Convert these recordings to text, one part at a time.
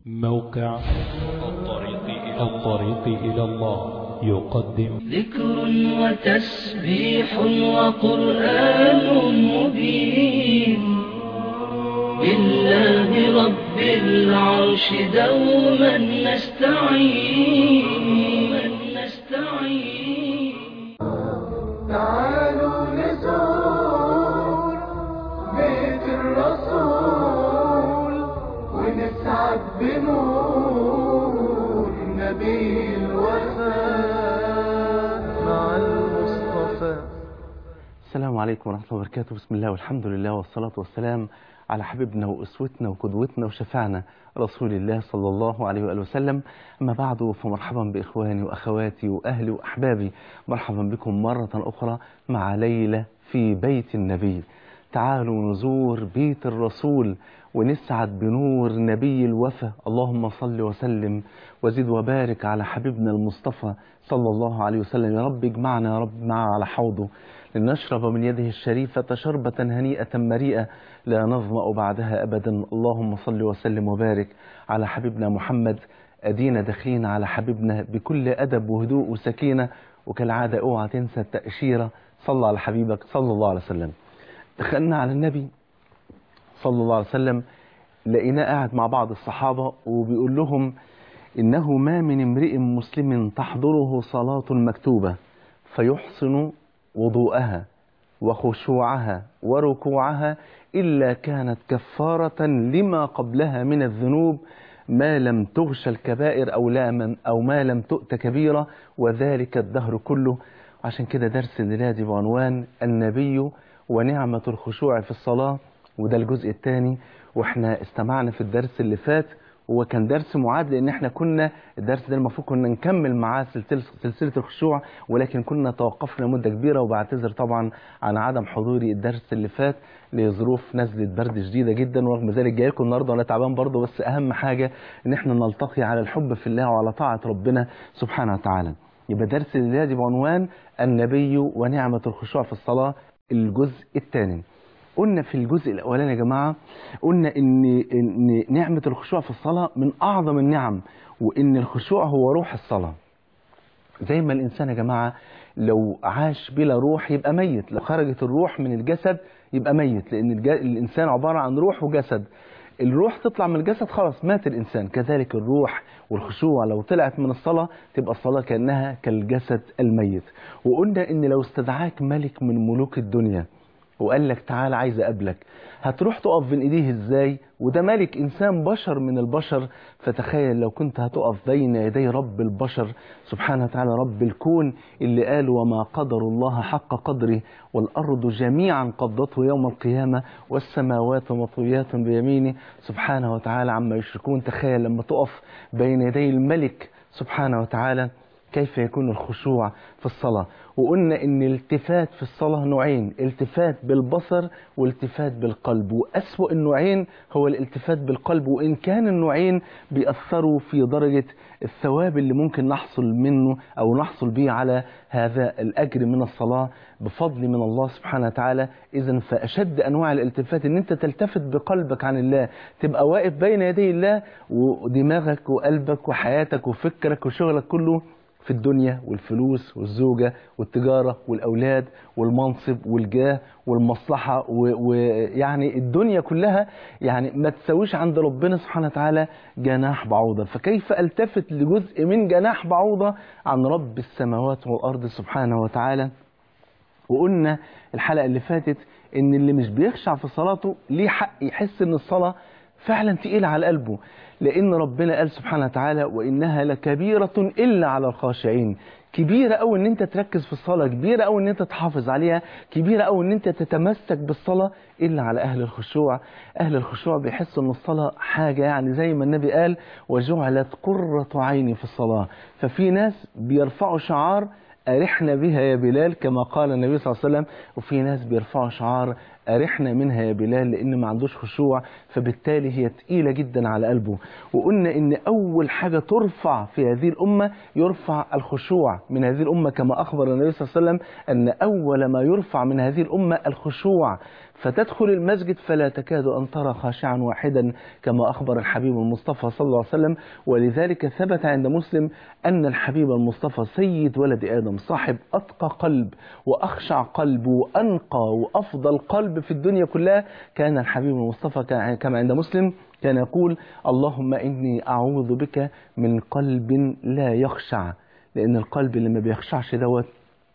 موقع الطريق إلى الطريق إلى الله يقدم ذكر وتسبيح وقرآن مبين بالله رب العرش دوما نستعين نستعين تعالوا نزور بيت الرسول ونسعد بنور نبي الوفاء مع المصطفى السلام عليكم ورحمة الله وبركاته بسم الله والحمد لله والصلاة والسلام على حبيبنا وأسوتنا وقدوتنا وشفعنا رسول الله صلى الله عليه وآله وسلم أما بعد فمرحبا بإخواني وأخواتي وأهلي وأحبابي مرحبا بكم مرة أخرى مع ليلة في بيت النبي تعالوا نزور بيت الرسول ونسعد بنور نبي الوفا اللهم صل وسلم وزد وبارك على حبيبنا المصطفى صلى الله عليه وسلم يا رب اجمعنا يا رب معه على حوضه لنشرب من يده الشريفة شربة هنيئة مريئة لا نظمأ بعدها أبدا اللهم صل وسلم وبارك على حبيبنا محمد أدينا داخلين على حبيبنا بكل أدب وهدوء وسكينة وكالعادة اوعى تنسى التأشيرة صلى على حبيبك صلى الله عليه وسلم دخلنا على النبي صلى الله عليه وسلم لقيناه قاعد مع بعض الصحابة وبيقول لهم إنه ما من امرئ مسلم تحضره صلاة مكتوبة فيحسن وضوءها وخشوعها وركوعها إلا كانت كفارة لما قبلها من الذنوب ما لم تغش الكبائر أو, لا من أو ما لم تؤت كبيرة وذلك الدهر كله عشان كده درس الليلة بعنوان النبي ونعمة الخشوع في الصلاة وده الجزء الثاني واحنا استمعنا في الدرس اللي فات وكان درس معاد لان احنا كنا الدرس ده المفروض كنا نكمل معاه سلسله سلسله الخشوع ولكن كنا توقفنا مده كبيره وبعتذر طبعا عن عدم حضوري الدرس اللي فات لظروف نزله برد شديده جدا ورغم ذلك جاي لكم النهارده وانا تعبان برضه بس اهم حاجه ان احنا نلتقي على الحب في الله وعلى طاعه ربنا سبحانه وتعالى يبقى درس الليله دي بعنوان النبي ونعمه الخشوع في الصلاه الجزء الثاني قلنا في الجزء الاولاني يا جماعه قلنا ان ان نعمه الخشوع في الصلاه من اعظم النعم وان الخشوع هو روح الصلاه زي ما الانسان يا جماعه لو عاش بلا روح يبقى ميت لو خرجت الروح من الجسد يبقى ميت لان الج... الانسان عباره عن روح وجسد الروح تطلع من الجسد خلاص مات الانسان كذلك الروح والخشوع لو طلعت من الصلاه تبقى الصلاه كانها كالجسد الميت وقلنا ان لو استدعاك ملك من ملوك الدنيا وقال لك تعال عايز اقابلك هتروح تقف بين ايديه ازاي وده ملك انسان بشر من البشر فتخيل لو كنت هتقف بين يدي رب البشر سبحانه وتعالى رب الكون اللي قال وما قدر الله حق قدره والارض جميعا قبضته يوم القيامه والسماوات مطويات بيمينه سبحانه وتعالى عما يشركون تخيل لما تقف بين يدي الملك سبحانه وتعالى كيف يكون الخشوع في الصلاة وقلنا ان الالتفات في الصلاة نوعين التفات بالبصر والتفات بالقلب وأسوأ النوعين هو الالتفات بالقلب وإن كان النوعين بيأثروا في درجة الثواب اللي ممكن نحصل منه أو نحصل به على هذا الأجر من الصلاة بفضل من الله سبحانه وتعالى إذا فأشد أنواع الالتفات إن أنت تلتفت بقلبك عن الله تبقى واقف بين يدي الله ودماغك وقلبك وحياتك وفكرك وشغلك كله في الدنيا والفلوس والزوجة والتجارة والأولاد والمنصب والجاه والمصلحة ويعني الدنيا كلها يعني ما تسويش عند ربنا سبحانه وتعالى جناح بعوضة فكيف ألتفت لجزء من جناح بعوضة عن رب السماوات والأرض سبحانه وتعالى وقلنا الحلقة اللي فاتت ان اللي مش بيخشع في صلاته ليه حق يحس ان الصلاة فعلا تقيلة على قلبه لأن ربنا قال سبحانه وتعالى وإنها لكبيرة إلا على الخاشعين كبيرة أو إن أنت تركز في الصلاة كبيرة أو إن أنت تحافظ عليها كبيرة أو إن أنت تتمسك بالصلاة إلا على أهل الخشوع أهل الخشوع بيحسوا إن الصلاة حاجة يعني زي ما النبي قال وجعلت قرة عيني في الصلاة ففي ناس بيرفعوا شعار أرحنا بها يا بلال كما قال النبي صلى الله عليه وسلم وفي ناس بيرفعوا شعار أرحنا منها يا بلال لأن ما عندوش خشوع فبالتالي هي تقيلة جدا على قلبه وقلنا إن أول حاجة ترفع في هذه الأمة يرفع الخشوع من هذه الأمة كما أخبر النبي صلى الله عليه وسلم أن أول ما يرفع من هذه الأمة الخشوع فتدخل المسجد فلا تكاد أن ترى خاشعا واحدا كما أخبر الحبيب المصطفى صلى الله عليه وسلم ولذلك ثبت عند مسلم أن الحبيب المصطفى سيد ولد آدم صاحب أتقى قلب وأخشع قلب وأنقى وأفضل قلب في الدنيا كلها كان الحبيب المصطفى كان- كما عند مسلم كان يقول اللهم إني أعوذ بك من قلب لا يخشع لأن القلب اللي ما بيخشعش دوت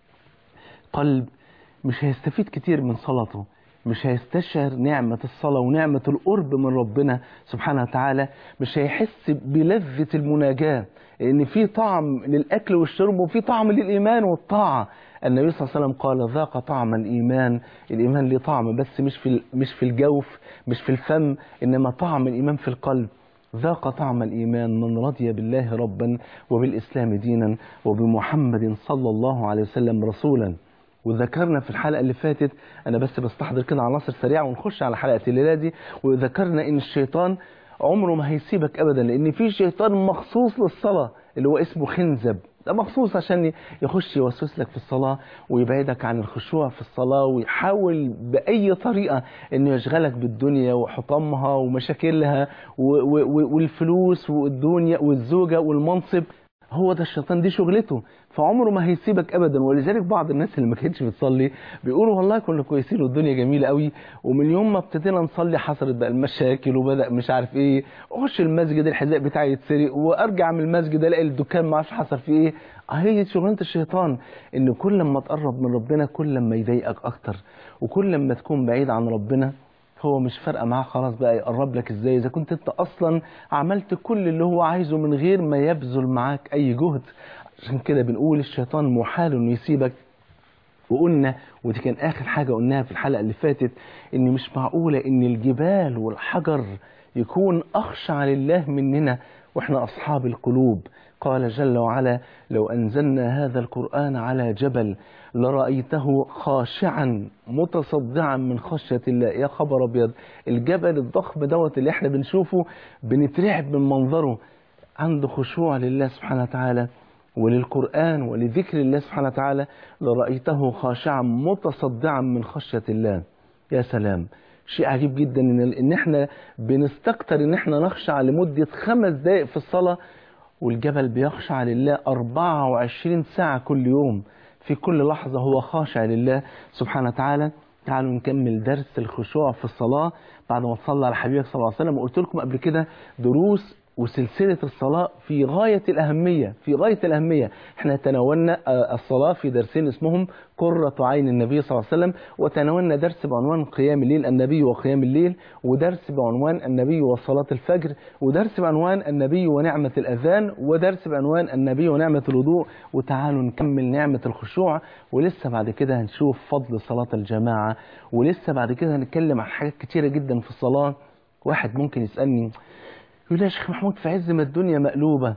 قلب مش هيستفيد كتير من صلاته مش هيستشعر نعمة الصلاة ونعمة القرب من ربنا سبحانه وتعالى مش هيحس بلذة المناجاة لأن في طعم للأكل والشرب وفي طعم للإيمان والطاعة النبي صلى الله عليه وسلم قال ذاق طعم الإيمان الإيمان ليه طعم بس مش في مش في الجوف مش في الفم إنما طعم الإيمان في القلب ذاق طعم الإيمان من رضي بالله ربا وبالإسلام دينا وبمحمد صلى الله عليه وسلم رسولا وذكرنا في الحلقة اللي فاتت أنا بس بستحضر كده عناصر سريعة ونخش على حلقة الليلة دي وذكرنا إن الشيطان عمره ما هيسيبك أبدا لأن في شيطان مخصوص للصلاة اللي هو اسمه خنزب ده مخصوص عشان يخش يوسوس لك في الصلاة ويبعدك عن الخشوع في الصلاة ويحاول بأي طريقة إنه يشغلك بالدنيا وحطامها ومشاكلها و- و- والفلوس والدنيا والزوجة والمنصب هو ده الشيطان دي شغلته فعمره ما هيسيبك ابدا ولذلك بعض الناس اللي ما كانتش بتصلي بيقولوا والله كنا كويسين والدنيا جميله قوي ومن يوم ما ابتدينا نصلي حصلت بقى المشاكل وبدا مش عارف ايه اخش المسجد الحذاء بتاعي يتسرق وارجع من المسجد الاقي الدكان ما اعرفش حصل فيه ايه هي دي شغلانه الشيطان ان كل ما تقرب من ربنا كل ما يضايقك اكتر وكل ما تكون بعيد عن ربنا هو مش فارقه معاه خلاص بقى يقرب لك ازاي اذا كنت انت اصلا عملت كل اللي هو عايزه من غير ما يبذل معاك اي جهد عشان كده بنقول الشيطان محال انه يسيبك وقلنا ودي كان اخر حاجه قلناها في الحلقه اللي فاتت ان مش معقوله ان الجبال والحجر يكون اخشع لله مننا واحنا اصحاب القلوب قال جل وعلا لو انزلنا هذا القران على جبل لرايته خاشعا متصدعا من خشيه الله يا خبر ابيض الجبل الضخم دوت اللي احنا بنشوفه بنترعب من منظره عنده خشوع لله سبحانه وتعالى وللقرآن ولذكر الله سبحانه وتعالى لرأيته خاشعا متصدعا من خشية الله يا سلام شيء عجيب جدا ان ان احنا بنستكتر ان احنا نخشع لمدة خمس دقائق في الصلاة والجبل بيخشع لله 24 ساعة كل يوم في كل لحظة هو خاشع لله سبحانه وتعالى تعالوا نكمل درس الخشوع في الصلاة بعد ما تصلى على حبيبك صلى الله عليه وسلم وقلت لكم قبل كده دروس وسلسلة الصلاة في غاية الأهمية في غاية الأهمية احنا تناولنا آه، الصلاة في درسين اسمهم قرة عين النبي صلى الله عليه وسلم وتناولنا درس بعنوان قيام الليل النبي وقيام الليل ودرس بعنوان النبي وصلاة الفجر ودرس بعنوان النبي ونعمة الأذان ودرس بعنوان النبي ونعمة الوضوء وتعالوا نكمل نعمة الخشوع ولسه بعد كده هنشوف فضل صلاة الجماعة ولسه بعد كده هنتكلم عن حاجات كتيرة جدا في الصلاة واحد ممكن يسألني يقول لي يا شيخ محمود في عز ما الدنيا مقلوبة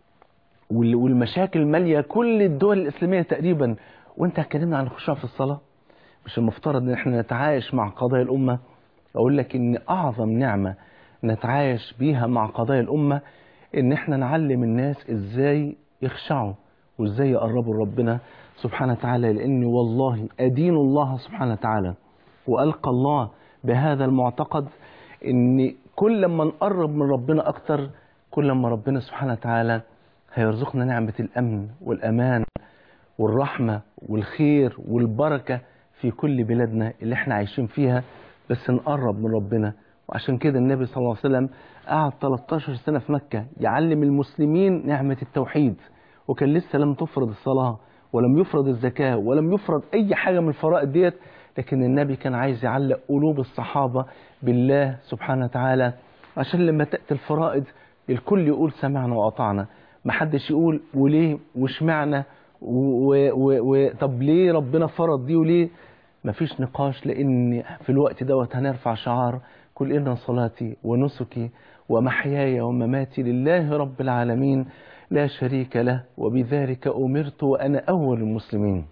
وال- والمشاكل مالية كل الدول الإسلامية تقريبا وانت اتكلمنا عن الخشوع في الصلاة مش المفترض ان احنا نتعايش مع قضايا الأمة أقول لك ان أعظم نعمة نتعايش بيها مع قضايا الأمة ان احنا نعلم الناس ازاي يخشعوا وازاي يقربوا لربنا سبحانه وتعالى لان والله أدين الله سبحانه وتعالى وألقى الله بهذا المعتقد ان كل ما نقرب من ربنا اكتر كل ما ربنا سبحانه وتعالى هيرزقنا نعمة الامن والامان والرحمة والخير والبركة في كل بلادنا اللي احنا عايشين فيها بس نقرب من ربنا وعشان كده النبي صلى الله عليه وسلم قعد 13 سنة في مكة يعلم المسلمين نعمة التوحيد وكان لسه لم تفرض الصلاة ولم يفرض الزكاة ولم يفرض أي حاجة من الفرائض ديت لكن النبي كان عايز يعلق قلوب الصحابة بالله سبحانه وتعالى عشان لما تأتي الفرائض الكل يقول سمعنا وأطعنا محدش يقول وليه واشمعنا و- و- و- طب ليه ربنا فرض دي وليه مفيش نقاش لأن في الوقت دوت هنرفع شعار كل إن صلاتي ونسكي ومحياي ومماتي لله رب العالمين لا شريك له وبذلك أمرت وأنا أول المسلمين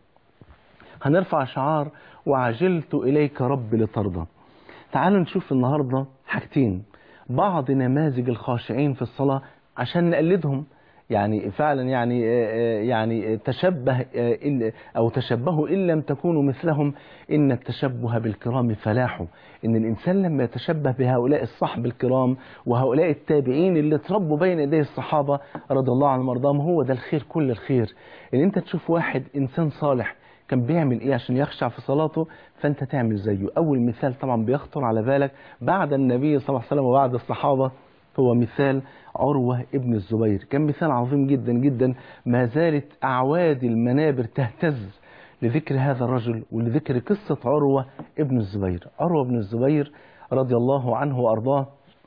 هنرفع شعار وعجلت إليك رب لترضى تعالوا نشوف النهاردة حاجتين بعض نماذج الخاشعين في الصلاة عشان نقلدهم يعني فعلا يعني آه، آه، يعني تشبه آه، إن- أو تشبهوا إن لم تكونوا مثلهم إن التشبه بالكرام فلاح إن الإنسان لما يتشبه بهؤلاء الصحب الكرام وهؤلاء التابعين اللي تربوا بين يدي الصحابة رضي الله عنهم وارضاهم هو ده الخير كل الخير إن أنت تشوف واحد إنسان صالح كان بيعمل ايه عشان يخشع في صلاته فانت تعمل زيه اول مثال طبعا بيخطر على بالك بعد النبي صلى الله عليه وسلم وبعد الصحابه هو مثال عروة ابن الزبير كان مثال عظيم جدا جدا ما زالت أعواد المنابر تهتز لذكر هذا الرجل ولذكر قصة عروة ابن الزبير عروة ابن الزبير رضي الله عنه وأرضاه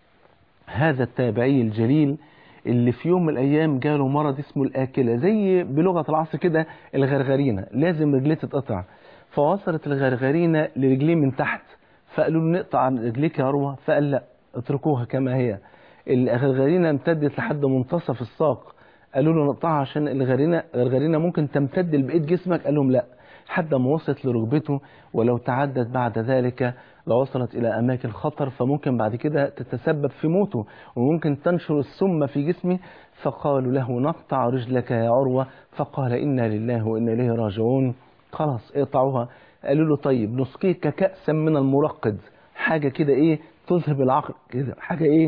هذا التابعي الجليل اللي في يوم من الأيام جاله مرض اسمه الآكلة زي بلغة العصر كده الغرغرينة لازم رجليه تتقطع فوصلت الغرغرينة لرجليه من تحت فقالوا له نقطع عن رجليك يا عروة فقال لا اتركوها كما هي الغرغرينة امتدت لحد منتصف الساق قالوا له نقطعها عشان الغرغرينة الغرغرينة ممكن تمتد لبقية جسمك قال لهم لا حتى ما وصلت لركبته ولو تعدت بعد ذلك لوصلت إلى أماكن خطر فممكن بعد كده تتسبب في موته وممكن تنشر السم في جسمه فقالوا له نقطع رجلك يا عروة فقال إنا لله وإنا إليه راجعون خلاص اقطعوها قالوا له طيب نسقيك كأسا من المرقد حاجة كده إيه تذهب العقل كده حاجة إيه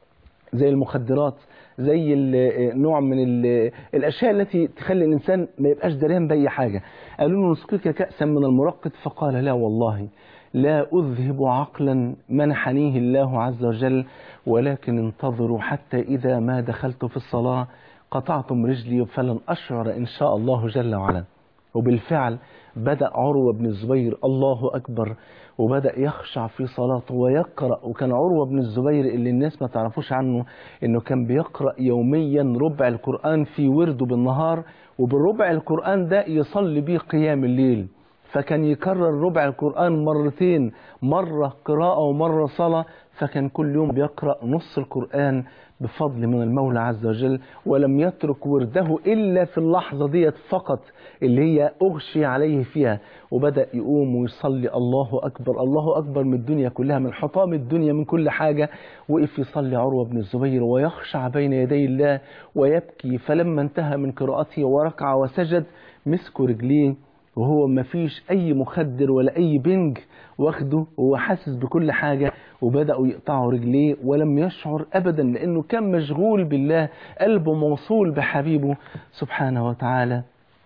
زي المخدرات زي ال- نوع من ال- الاشياء التي تخلي الانسان ما يبقاش دريان باي حاجه قالوا له نسقيك كاسا من المرقد فقال لا والله لا اذهب عقلا منحنيه الله عز وجل ولكن انتظروا حتى اذا ما دخلت في الصلاه قطعتم رجلي فلن اشعر ان شاء الله جل وعلا وبالفعل بدأ عروة بن الزبير الله أكبر وبدأ يخشع في صلاته ويقرأ وكان عروة بن الزبير اللي الناس ما تعرفوش عنه إنه كان بيقرأ يوميا ربع القرآن في ورده بالنهار وبالربع القرآن ده يصلي بيه قيام الليل فكان يكرر ربع القرآن مرتين مرة قراءة ومرة صلاة فكان كل يوم بيقرأ نص القرآن بفضل من المولى عز وجل ولم يترك ورده إلا في اللحظة ديت فقط اللي هي أغشي عليه فيها وبدأ يقوم ويصلي الله أكبر الله أكبر من الدنيا كلها من حطام الدنيا من كل حاجة وقف يصلي عروة بن الزبير ويخشع بين يدي الله ويبكي فلما انتهى من قراءته وركع وسجد مسكوا رجليه وهو ما فيش اي مخدر ولا اي بنج واخده وهو حاسس بكل حاجة وبدأوا يقطعوا رجليه ولم يشعر ابدا لانه كان مشغول بالله قلبه موصول بحبيبه سبحانه وتعالى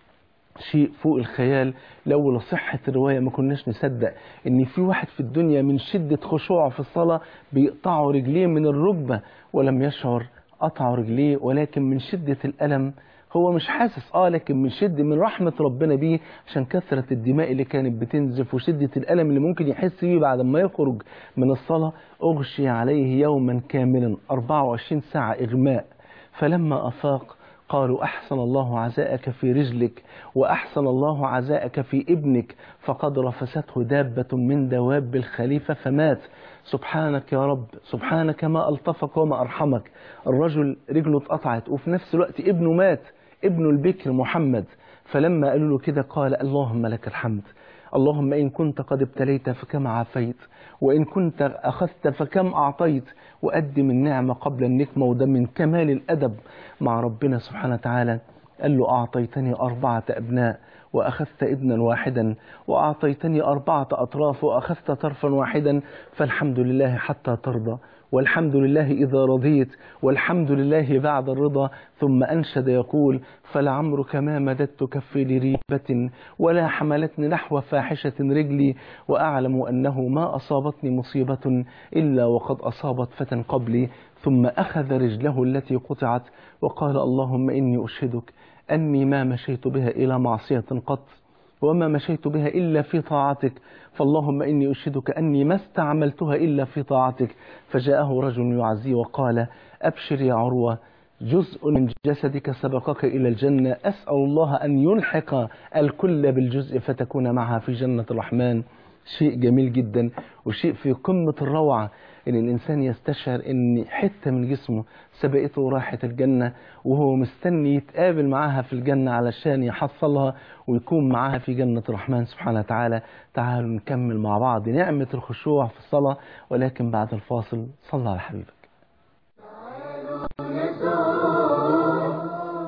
شيء فوق الخيال لولا صحة الرواية ما كناش نصدق ان في واحد في الدنيا من شدة خشوعه في الصلاة بيقطعوا رجليه من الركبة ولم يشعر قطعوا رجليه ولكن من شدة الألم هو مش حاسس اه لكن من شدة من رحمة ربنا بيه عشان كثرة الدماء اللي كانت بتنزف وشدة الألم اللي ممكن يحس بيه بعد ما يخرج من الصلاة أغشي عليه يوما كاملا 24 ساعة إغماء فلما أفاق قالوا أحسن الله عزاءك في رجلك وأحسن الله عزاءك في ابنك فقد رفسته دابة من دواب الخليفة فمات سبحانك يا رب سبحانك ما ألطفك وما أرحمك الرجل رجله اتقطعت وفي نفس الوقت ابنه مات ابن البكر محمد فلما قالوا له كده قال اللهم لك الحمد اللهم إن كنت قد ابتليت فكم عافيت وإن كنت أخذت فكم أعطيت وقدم النعمة قبل النكمة وده من كمال الأدب مع ربنا سبحانه وتعالى قال له أعطيتني أربعة أبناء وأخذت ابنا واحدا وأعطيتني أربعة أطراف وأخذت طرفا واحدا فالحمد لله حتى ترضى والحمد لله إذا رضيت والحمد لله بعد الرضا ثم أنشد يقول فلعمرك ما مددت كفي لريبة ولا حملتني نحو فاحشة رجلي وأعلم أنه ما أصابتني مصيبة إلا وقد أصابت فتى قبلي ثم أخذ رجله التي قطعت وقال اللهم إني أشهدك أني ما مشيت بها إلى معصية قط وما مشيت بها إلا في طاعتك فاللهم إني أشهدك أني ما استعملتها إلا في طاعتك فجاءه رجل يعزي وقال أبشر يا عروة جزء من جسدك سبقك إلى الجنة أسأل الله أن يلحق الكل بالجزء فتكون معها في جنة الرحمن شيء جميل جدا وشيء في قمة الروعة ان الانسان يستشعر ان حتة من جسمه سبقته وراحت الجنة وهو مستني يتقابل معاها في الجنة علشان يحصلها ويكون معاها في جنة الرحمن سبحانه وتعالى تعالوا نكمل مع بعض نعمة الخشوع في الصلاة ولكن بعد الفاصل صلى على حبيبك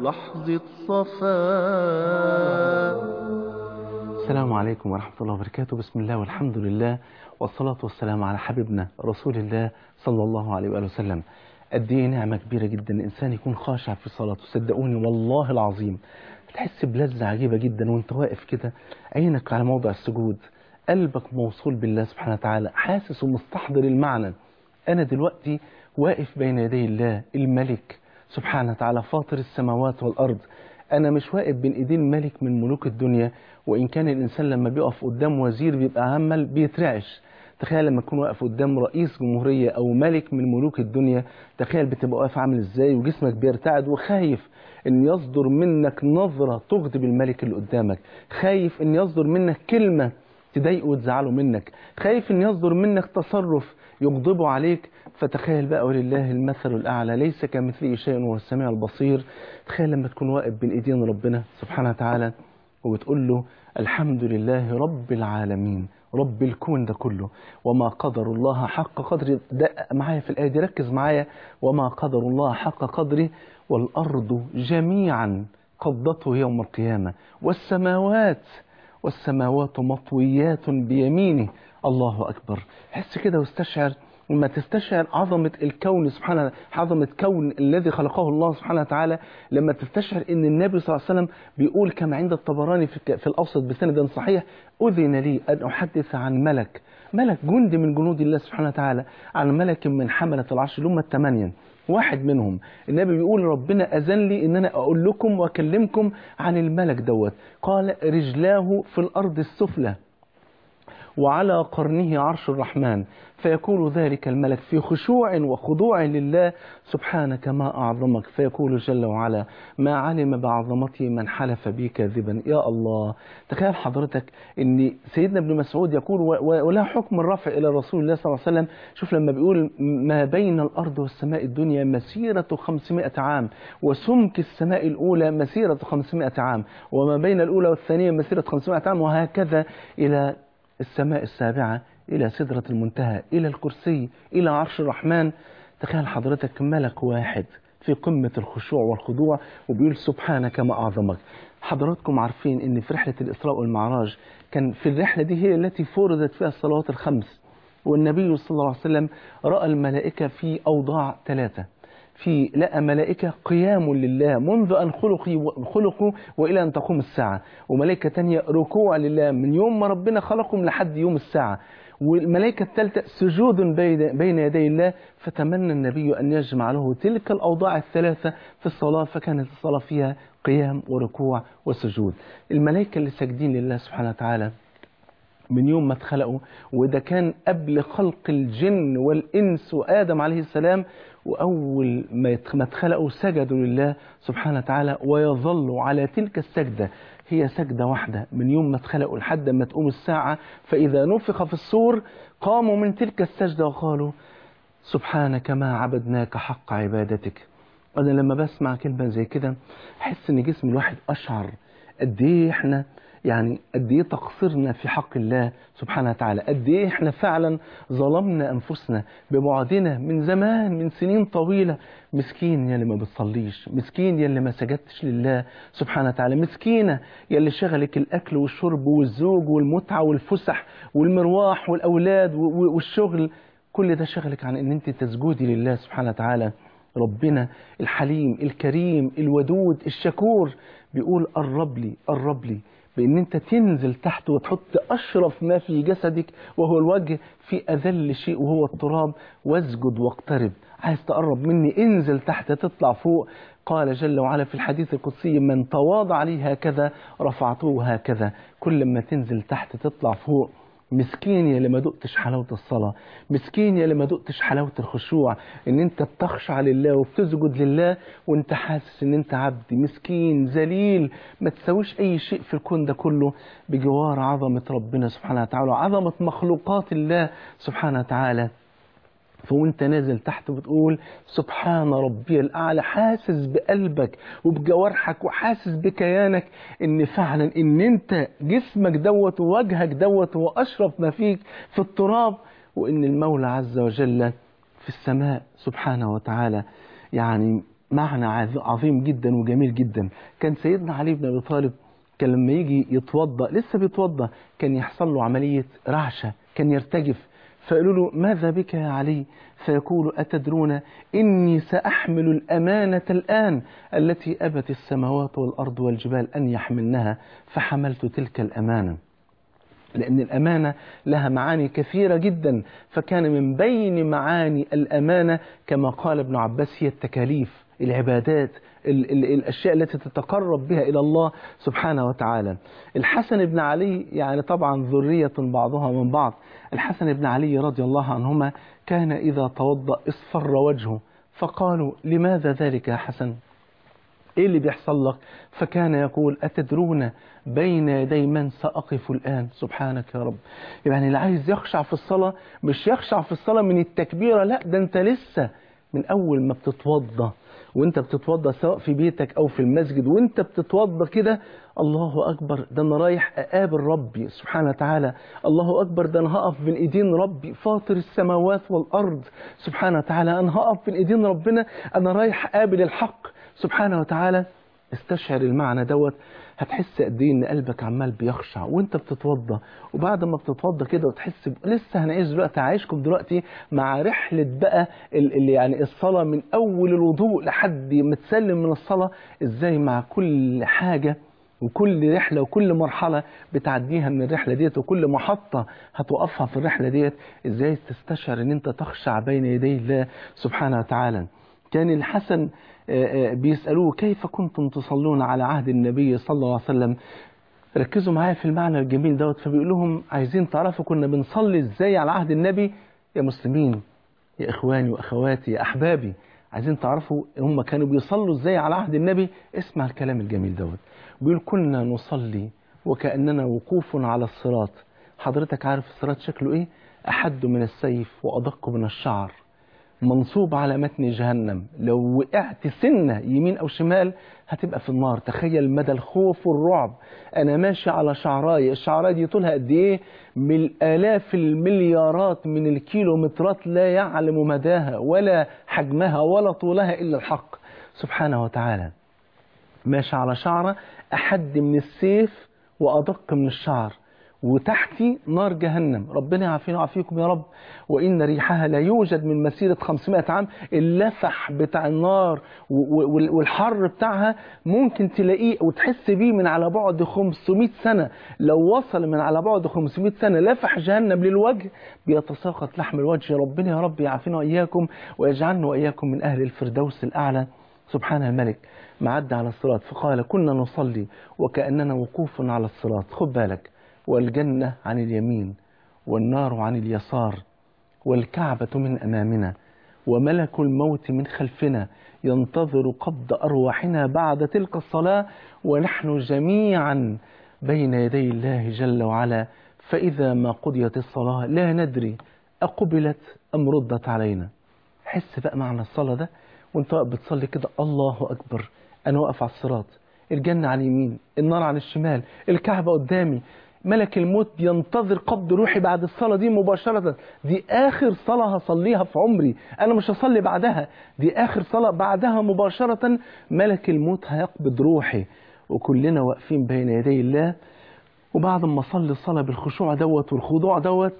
لحظة صفاء السلام عليكم ورحمة الله وبركاته بسم الله والحمد لله والصلاة والسلام على حبيبنا رسول الله صلى الله عليه وآله وسلم قد ايه نعمة كبيرة جدا الإنسان يكون خاشع في صلاته صدقوني والله العظيم تحس بلذة عجيبة جدا وانت واقف كده عينك على موضع السجود قلبك موصول بالله سبحانه وتعالى حاسس ومستحضر المعنى أنا دلوقتي واقف بين يدي الله الملك سبحانه وتعالى فاطر السماوات والأرض أنا مش واقف بين إيدين ملك من ملوك الدنيا وإن كان الإنسان لما بيقف قدام وزير بيبقى عمال بيترعش تخيل لما تكون واقف قدام رئيس جمهورية أو ملك من ملوك الدنيا تخيل بتبقى واقف عامل إزاي وجسمك بيرتعد وخايف إن يصدر منك نظرة تغضب الملك اللي قدامك خايف إن يصدر منك كلمة تضايقه وتزعله منك خايف إن يصدر منك تصرف يغضبه عليك فتخيل بقى ولله المثل الأعلى ليس كمثله شيء وهو السميع البصير تخيل لما تكون واقف بين إيدين ربنا سبحانه وتعالى وبتقول له الحمد لله رب العالمين رب الكون ده كله وما قدر الله حق قدره دقق معايا في الآية دي ركز معايا وما قدر الله حق قدره والأرض جميعا قبضته يوم القيامة والسماوات والسماوات مطويات بيمينه الله أكبر حس كده واستشعر لما تستشعر عظمة الكون سبحانه عظمة كون الذي خلقه الله سبحانه وتعالى لما تستشعر ان النبي صلى الله عليه وسلم بيقول كما عند الطبراني في, في الأوسط بسند صحيح أذن لي أن أحدث عن ملك ملك جند من جنود الله سبحانه وتعالى عن ملك من حملة العرش اللي هم الثمانية واحد منهم النبي بيقول ربنا أذن لي ان انا اقول لكم واكلمكم عن الملك دوت قال رجلاه في الارض السفلى وعلى قرنه عرش الرحمن فيقول ذلك الملك في خشوع وخضوع لله سبحانك ما أعظمك فيقول جل وعلا ما علم بعظمتي من حلف بي كاذبا يا الله تخيل حضرتك ان سيدنا ابن مسعود يقول ولا حكم الرفع إلى رسول الله صلى الله عليه وسلم شوف لما بيقول ما بين الأرض والسماء الدنيا مسيرة 500 عام وسمك السماء الأولى مسيرة 500 عام وما بين الأولى والثانية مسيرة 500 عام وهكذا إلى السماء السابعة إلى سدرة المنتهى إلى الكرسي إلى عرش الرحمن تخيل حضرتك ملك واحد في قمة الخشوع والخضوع وبيقول سبحانك ما أعظمك حضراتكم عارفين ان في رحلة الإسراء والمعراج كان في الرحلة دي هي التي فرضت فيها الصلوات الخمس والنبي صلى الله عليه وسلم رأى الملائكة في أوضاع ثلاثة في لقى ملائكة قيام لله منذ أن خلقوا خلقوا وإلى أن تقوم الساعة وملائكة تانية ركوع لله من يوم ما ربنا خلقهم لحد يوم الساعة والملائكة الثالثة سجود بين يدي الله فتمنى النبي أن يجمع له تلك الأوضاع الثلاثة في الصلاة فكانت الصلاة فيها قيام وركوع وسجود الملائكة اللي ساجدين لله سبحانه وتعالى من يوم ما اتخلقوا وده كان قبل خلق الجن والإنس وآدم عليه السلام وأول ما اتخلقوا سجدوا لله سبحانه وتعالى ويظلوا على تلك السجدة هي سجدة واحدة من يوم ما اتخلقوا لحد ما تقوم الساعة فإذا نفخ في الصور قاموا من تلك السجدة وقالوا سبحانك ما عبدناك حق عبادتك أنا لما بسمع كلمة زي كده أحس إن جسم الواحد أشعر قد إيه إحنا يعني قد ايه تقصيرنا في حق الله سبحانه وتعالى قد ايه احنا فعلا ظلمنا انفسنا ببعدنا من زمان من سنين طويله مسكين يا اللي ما بتصليش مسكين يا اللي ما سجدتش لله سبحانه وتعالى مسكينه يا اللي شغلك الاكل والشرب والزوج والمتعه والفسح والمرواح والاولاد والشغل كل ده شغلك عن ان انت تسجدي لله سبحانه وتعالى ربنا الحليم الكريم الودود الشكور بيقول قرب لي قرب لي بان انت تنزل تحت وتحط اشرف ما في جسدك وهو الوجه في اذل شيء وهو التراب واسجد واقترب عايز تقرب مني انزل تحت تطلع فوق قال جل وعلا في الحديث القدسي من تواضع لي هكذا رفعته هكذا كل ما تنزل تحت تطلع فوق مسكين يا اللي ما دقتش حلاوة الصلاة مسكين يا اللي ما دقتش حلاوة الخشوع ان انت بتخشع لله وبتسجد لله وانت حاسس ان انت عبد مسكين ذليل ما تسويش اي شيء في الكون ده كله بجوار عظمة ربنا سبحانه وتعالى وعظمة مخلوقات الله سبحانه وتعالى فوانت نازل تحت بتقول سبحان ربي الأعلى حاسس بقلبك وبجوارحك وحاسس بكيانك ان فعلا ان انت جسمك دوت ووجهك دوت وأشرف ما فيك في التراب وان المولى عز وجل في السماء سبحانه وتعالى يعني معنى عظ- عظيم جدا وجميل جدا كان سيدنا علي بن أبي طالب كان لما يجي يتوضأ لسه بيتوضأ كان يحصل له عملية رعشة كان يرتجف فقالوا له ماذا بك يا علي فيقول أتدرون إني سأحمل الأمانة الآن التي أبت السماوات والأرض والجبال أن يحملنها فحملت تلك الأمانة لأن الأمانة لها معاني كثيرة جدا فكان من بين معاني الأمانة كما قال ابن عباس هي التكاليف العبادات ال ال الأشياء التي تتقرب بها إلى الله سبحانه وتعالى الحسن بن علي يعني طبعا ذرية بعضها من بعض الحسن بن علي رضي الله عنهما كان إذا توضأ اصفر وجهه فقالوا لماذا ذلك يا حسن ايه اللي بيحصل لك فكان يقول اتدرون بين يدي من ساقف الان سبحانك يا رب يعني اللي عايز يخشع في الصلاه مش يخشع في الصلاه من التكبيره لا ده انت لسه من اول ما بتتوضا وانت بتتوضا سواء في بيتك او في المسجد وانت بتتوضا كده الله اكبر ده انا رايح اقابل ربي سبحانه وتعالى الله اكبر ده انا هقف بين ايدين ربي فاطر السماوات والارض سبحانه وتعالى انا هقف بين ايدين ربنا انا رايح اقابل الحق سبحانه وتعالى استشعر المعنى دوت هتحس قد ايه ان قلبك عمال بيخشع وانت بتتوضى وبعد ما بتتوضى كده وتحس ب... لسه هنعيش دلوقتي عايشكم دلوقتي مع رحله بقى ال- اللي يعني الصلاه من اول الوضوء لحد ما تسلم من الصلاه ازاي مع كل حاجه وكل رحلة وكل مرحلة بتعديها من الرحلة ديت وكل محطة هتوقفها في الرحلة ديت ازاي تستشعر ان انت تخشع بين يدي الله سبحانه وتعالى كان الحسن آه، آه، بيسألوه كيف كنتم تصلون على عهد النبي صلى الله عليه وسلم ركزوا معايا في المعنى الجميل دوت فبيقول لهم عايزين تعرفوا كنا بنصلي ازاي على عهد النبي يا مسلمين يا اخواني واخواتي يا احبابي عايزين تعرفوا هم كانوا بيصلوا ازاي على عهد النبي اسمع الكلام الجميل دوت بيقول كنا نصلي وكأننا وقوف على الصراط حضرتك عارف الصراط شكله ايه احد من السيف وادق من الشعر منصوب على متن جهنم لو وقعت سنة يمين أو شمال هتبقى في النار تخيل مدى الخوف والرعب أنا ماشي على شعراية الشعراية دي طولها قد إيه من الآلاف المليارات من الكيلومترات لا يعلم مداها ولا حجمها ولا طولها إلا الحق سبحانه وتعالى ماشي على شعرة أحد من السيف وأدق من الشعر وتحتي نار جهنم ربنا يعافينا ويعافيكم يا رب وإن ريحها لا يوجد من مسيرة 500 عام اللفح بتاع النار و- و- والحر بتاعها ممكن تلاقيه وتحس بيه من على بعد 500 سنة لو وصل من على بعد 500 سنة لفح جهنم للوجه بيتساقط لحم الوجه ربنا يا رب يعافينا وإياكم ويجعلنا وإياكم من أهل الفردوس الأعلى سبحان الملك معد على الصراط فقال كنا نصلي وكأننا وقوف على الصراط خد بالك والجنة عن اليمين والنار عن اليسار والكعبة من أمامنا وملك الموت من خلفنا ينتظر قبض أرواحنا بعد تلك الصلاة ونحن جميعا بين يدي الله جل وعلا فإذا ما قضيت الصلاة لا ندري أقبلت أم ردت علينا حس بقى معنى الصلاة ده وانت واقف بتصلي كده الله أكبر أنا واقف على الصراط الجنة على اليمين النار على الشمال الكعبة قدامي ملك الموت بينتظر قبض روحي بعد الصلاة دي مباشرة دي آخر صلاة هصليها في عمري أنا مش هصلي بعدها دي آخر صلاة بعدها مباشرة ملك الموت هيقبض روحي وكلنا واقفين بين يدي الله وبعد ما أصلي الصلاة بالخشوع دوت والخضوع دوت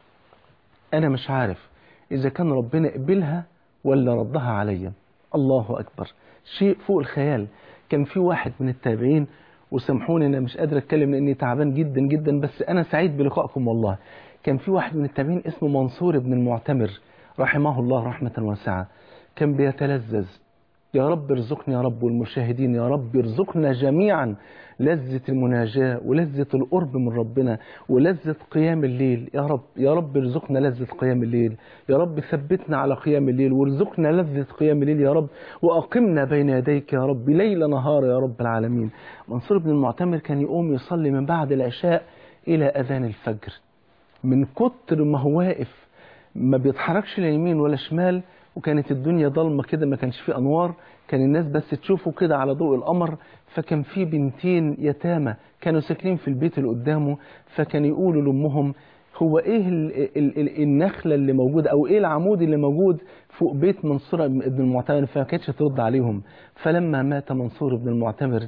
أنا مش عارف إذا كان ربنا قبلها ولا ردها عليا الله أكبر شيء فوق الخيال كان في واحد من التابعين وسامحوني أنا مش قادر أتكلم لأني تعبان جدا جدا بس أنا سعيد بلقائكم والله كان في واحد من التابعين اسمه منصور بن المعتمر رحمه الله رحمة واسعة كان بيتلذذ يا رب ارزقني يا رب والمشاهدين يا رب ارزقنا جميعا لذة المناجاة ولذة القرب من ربنا ولذة قيام الليل يا رب يا رب ارزقنا لذة قيام الليل يا رب ثبتنا على قيام الليل وارزقنا لذة قيام الليل يا رب وأقمنا بين يديك يا رب ليل نهار يا رب العالمين منصور بن المعتمر كان يقوم يصلي من بعد العشاء إلى أذان الفجر من كتر ما هو واقف ما بيتحركش لا يمين ولا شمال وكانت الدنيا ضلمه كده ما كانش فيه انوار كان الناس بس تشوفه كده على ضوء القمر فكان في بنتين يتامى كانوا ساكنين في البيت اللي قدامه فكان يقولوا لامهم هو ايه ال ال ال النخله اللي موجوده او ايه العمود اللي موجود فوق بيت منصور بن المعتمر فما كانتش ترد عليهم فلما مات منصور بن المعتمر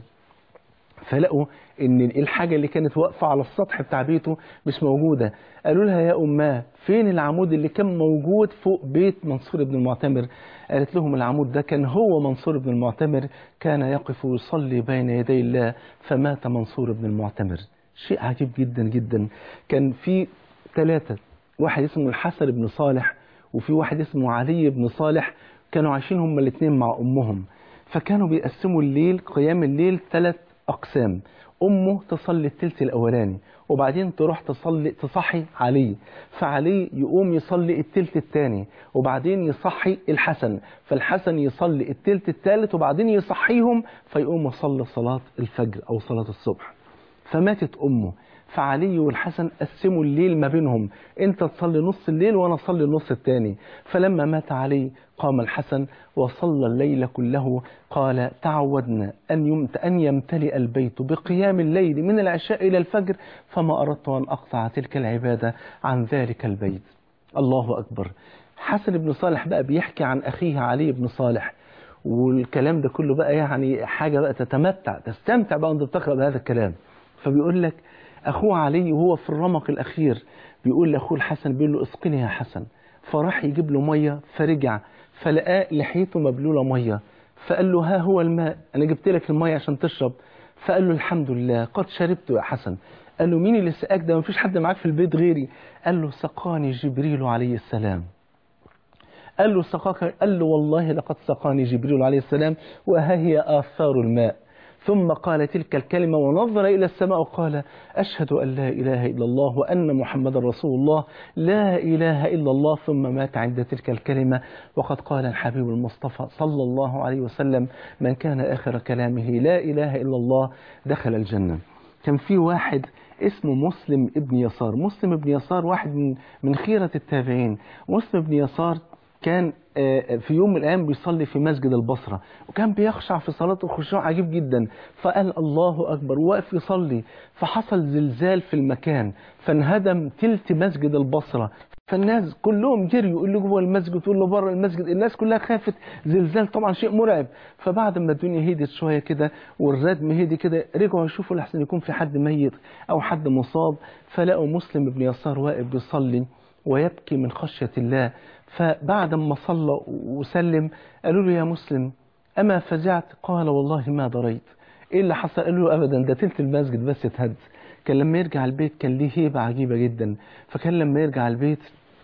فلقوا ان الحاجه اللي كانت واقفه على السطح بتاع بيته مش موجوده قالوا لها يا اماه فين العمود اللي كان موجود فوق بيت منصور بن المعتمر قالت لهم العمود ده كان هو منصور بن المعتمر كان يقف يصلي بين يدي الله فمات منصور بن المعتمر شيء عجيب جدا جدا كان في ثلاثه واحد اسمه الحسن بن صالح وفي واحد اسمه علي بن صالح كانوا عايشين هما الاثنين مع امهم فكانوا بيقسموا الليل قيام الليل ثلاث أقسام أمه تصلي التلت الأولاني وبعدين تروح تصلي تصحي علي فعلي يقوم يصلي التلت الثاني وبعدين يصحي الحسن فالحسن يصلي التلت الثالث وبعدين يصحيهم فيقوم يصلي صلاة الفجر أو صلاة الصبح فماتت أمه فعلي والحسن قسموا الليل ما بينهم انت تصلي نص الليل وانا اصلي النص الثاني فلما مات علي قام الحسن وصلى الليل كله قال تعودنا أن, يمت أن يمتلئ البيت بقيام الليل من العشاء إلى الفجر فما أردت أن أقطع تلك العبادة عن ذلك البيت الله أكبر حسن بن صالح بقى بيحكي عن أخيه علي بن صالح والكلام ده كله بقى يعني حاجة بقى تتمتع تستمتع بقى وانت بتقرأ بهذا الكلام فبيقول لك أخوه علي وهو في الرمق الأخير بيقول لأخوه الحسن بيقول له اسقني يا حسن فراح يجيب له مية فرجع فلقاه لحيته مبلولة مية فقال له ها هو الماء أنا جبت لك المية عشان تشرب فقال له الحمد لله قد شربت يا حسن قال له مين اللي سقاك ده مفيش حد معاك في البيت غيري قال له سقاني جبريل عليه السلام قال له سقاك قال له والله لقد سقاني جبريل عليه السلام وها هي آثار الماء ثم قال تلك الكلمة ونظر إلى السماء وقال أشهد أن لا إله إلا الله وأن محمد رسول الله لا إله إلا الله ثم مات عند تلك الكلمة وقد قال الحبيب المصطفى صلى الله عليه وسلم من كان آخر كلامه لا إله إلا الله دخل الجنة كان في واحد اسمه مسلم ابن يسار مسلم ابن يسار واحد من من خيرة التابعين مسلم ابن يسار كان في يوم من الأيام بيصلي في مسجد البصرة وكان بيخشع في صلاته خشوع عجيب جدا فقال الله أكبر وقف يصلي فحصل زلزال في المكان فانهدم تلت مسجد البصرة فالناس كلهم جريوا اللي جوه المسجد واللي بره المسجد الناس كلها خافت زلزال طبعا شيء مرعب فبعد ما الدنيا هدت شويه كده والردم هدي كده رجعوا يشوفوا لحسن يكون في حد ميت او حد مصاب فلقوا مسلم بن يسار واقف بيصلي ويبكي من خشيه الله فبعد ما صلى وسلم قالوا له يا مسلم أما فزعت قال والله ما دريت إيه اللي حصل قالوا له أبدا ده تلت المسجد بس اتهد كان لما يرجع البيت كان ليه هيبة عجيبة جدا فكان لما يرجع البيت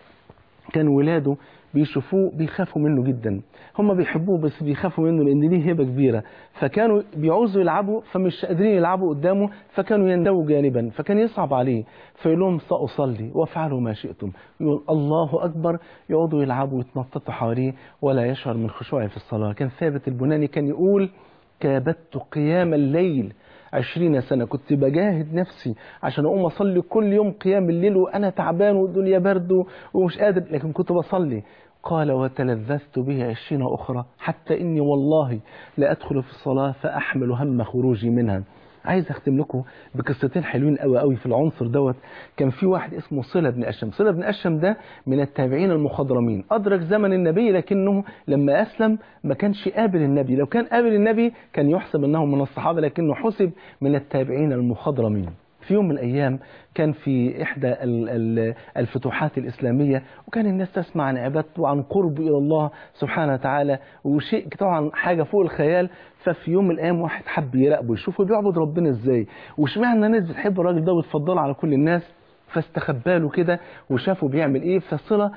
كان ولاده بيشوفوه بيخافوا منه جدا هم بيحبوه بس بيخافوا منه لان ليه هبه كبيره فكانوا بيعوزوا يلعبوا فمش قادرين يلعبوا قدامه فكانوا يندوا جانبا فكان يصعب عليه فيقول لهم ساصلي وافعلوا ما شئتم يقول الله اكبر يقعدوا يلعبوا ويتنططوا حواليه ولا يشعر من خشوعه في الصلاه كان ثابت البناني كان يقول كابدت قيام الليل عشرين سنة كنت بجاهد نفسي عشان أقوم أصلي كل يوم قيام الليل وأنا تعبان والدنيا برد ومش قادر لكن كنت بصلي قال وتلذذت به عشرين أخرى حتى إني والله لا أدخل في الصلاة فأحمل هم خروجي منها عايز اختم لكم بقصتين حلوين قوي قوي في العنصر دوت كان في واحد اسمه صلة بن أشم صلة بن أشم ده من التابعين المخضرمين أدرك زمن النبي لكنه لما أسلم ما كانش قابل النبي لو كان قابل النبي كان يحسب أنه من الصحابة لكنه حسب من التابعين المخضرمين في يوم من الأيام كان في إحدى الفتوحات الإسلامية وكان الناس تسمع عن عبادته وعن قرب إلى الله سبحانه وتعالى وشيء طبعا حاجة فوق الخيال ففي يوم من الأيام واحد حب يراقبه يشوفه بيعبد ربنا إزاي واشمعنى الناس بتحب الراجل ده وتفضله على كل الناس فاستخبى له كده وشافوا بيعمل ايه فصلة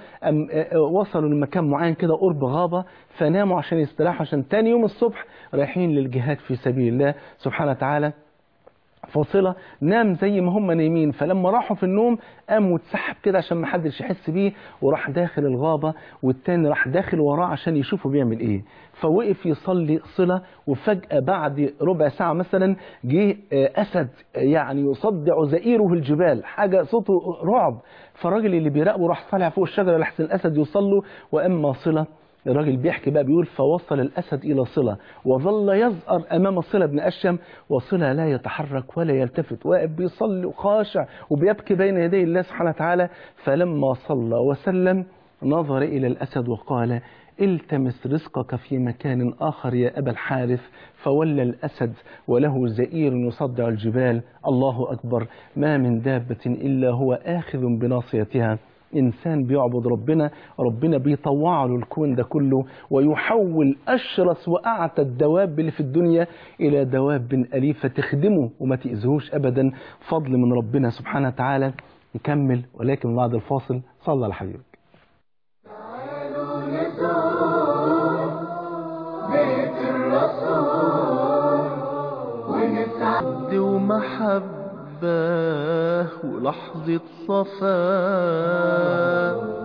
وصلوا لمكان معين كده قرب غابة فناموا عشان يستراحوا عشان تاني يوم الصبح رايحين للجهاد في سبيل الله سبحانه وتعالى فاصلة نام زي ما هم نايمين فلما راحوا في النوم قام واتسحب كده عشان ما حدش يحس بيه وراح داخل الغابة والتاني راح داخل وراه عشان يشوفه بيعمل ايه فوقف يصلي صلة وفجأة بعد ربع ساعة مثلا جه أسد يعني يصدع زئيره الجبال حاجة صوته رعب فالراجل اللي بيراقبه راح طالع فوق الشجرة لحسن الأسد يوصل له وأما صلة الراجل بيحكي بقى بيقول فوصل الأسد إلى صلة وظل يزأر أمام صلة بن أشم وصلة لا يتحرك ولا يلتفت واقف بيصلي وخاشع وبيبكي بين يدي الله سبحانه وتعالى فلما صلى وسلم نظر إلى الأسد وقال التمس رزقك في مكان آخر يا أبا الحارث فولى الأسد وله زئير يصدع الجبال الله أكبر ما من دابة إلا هو آخذ بناصيتها إنسان بيعبد ربنا ربنا بيطوع له الكون ده كله ويحول أشرس وأعتى الدواب اللي في الدنيا إلى دواب أليفة تخدمه وما تأذيهوش أبدا فضل من ربنا سبحانه وتعالى يكمل ولكن بعد الفاصل صلى على حبيبك بيت الرسول ونسعد ومحبة ولحظة صفاء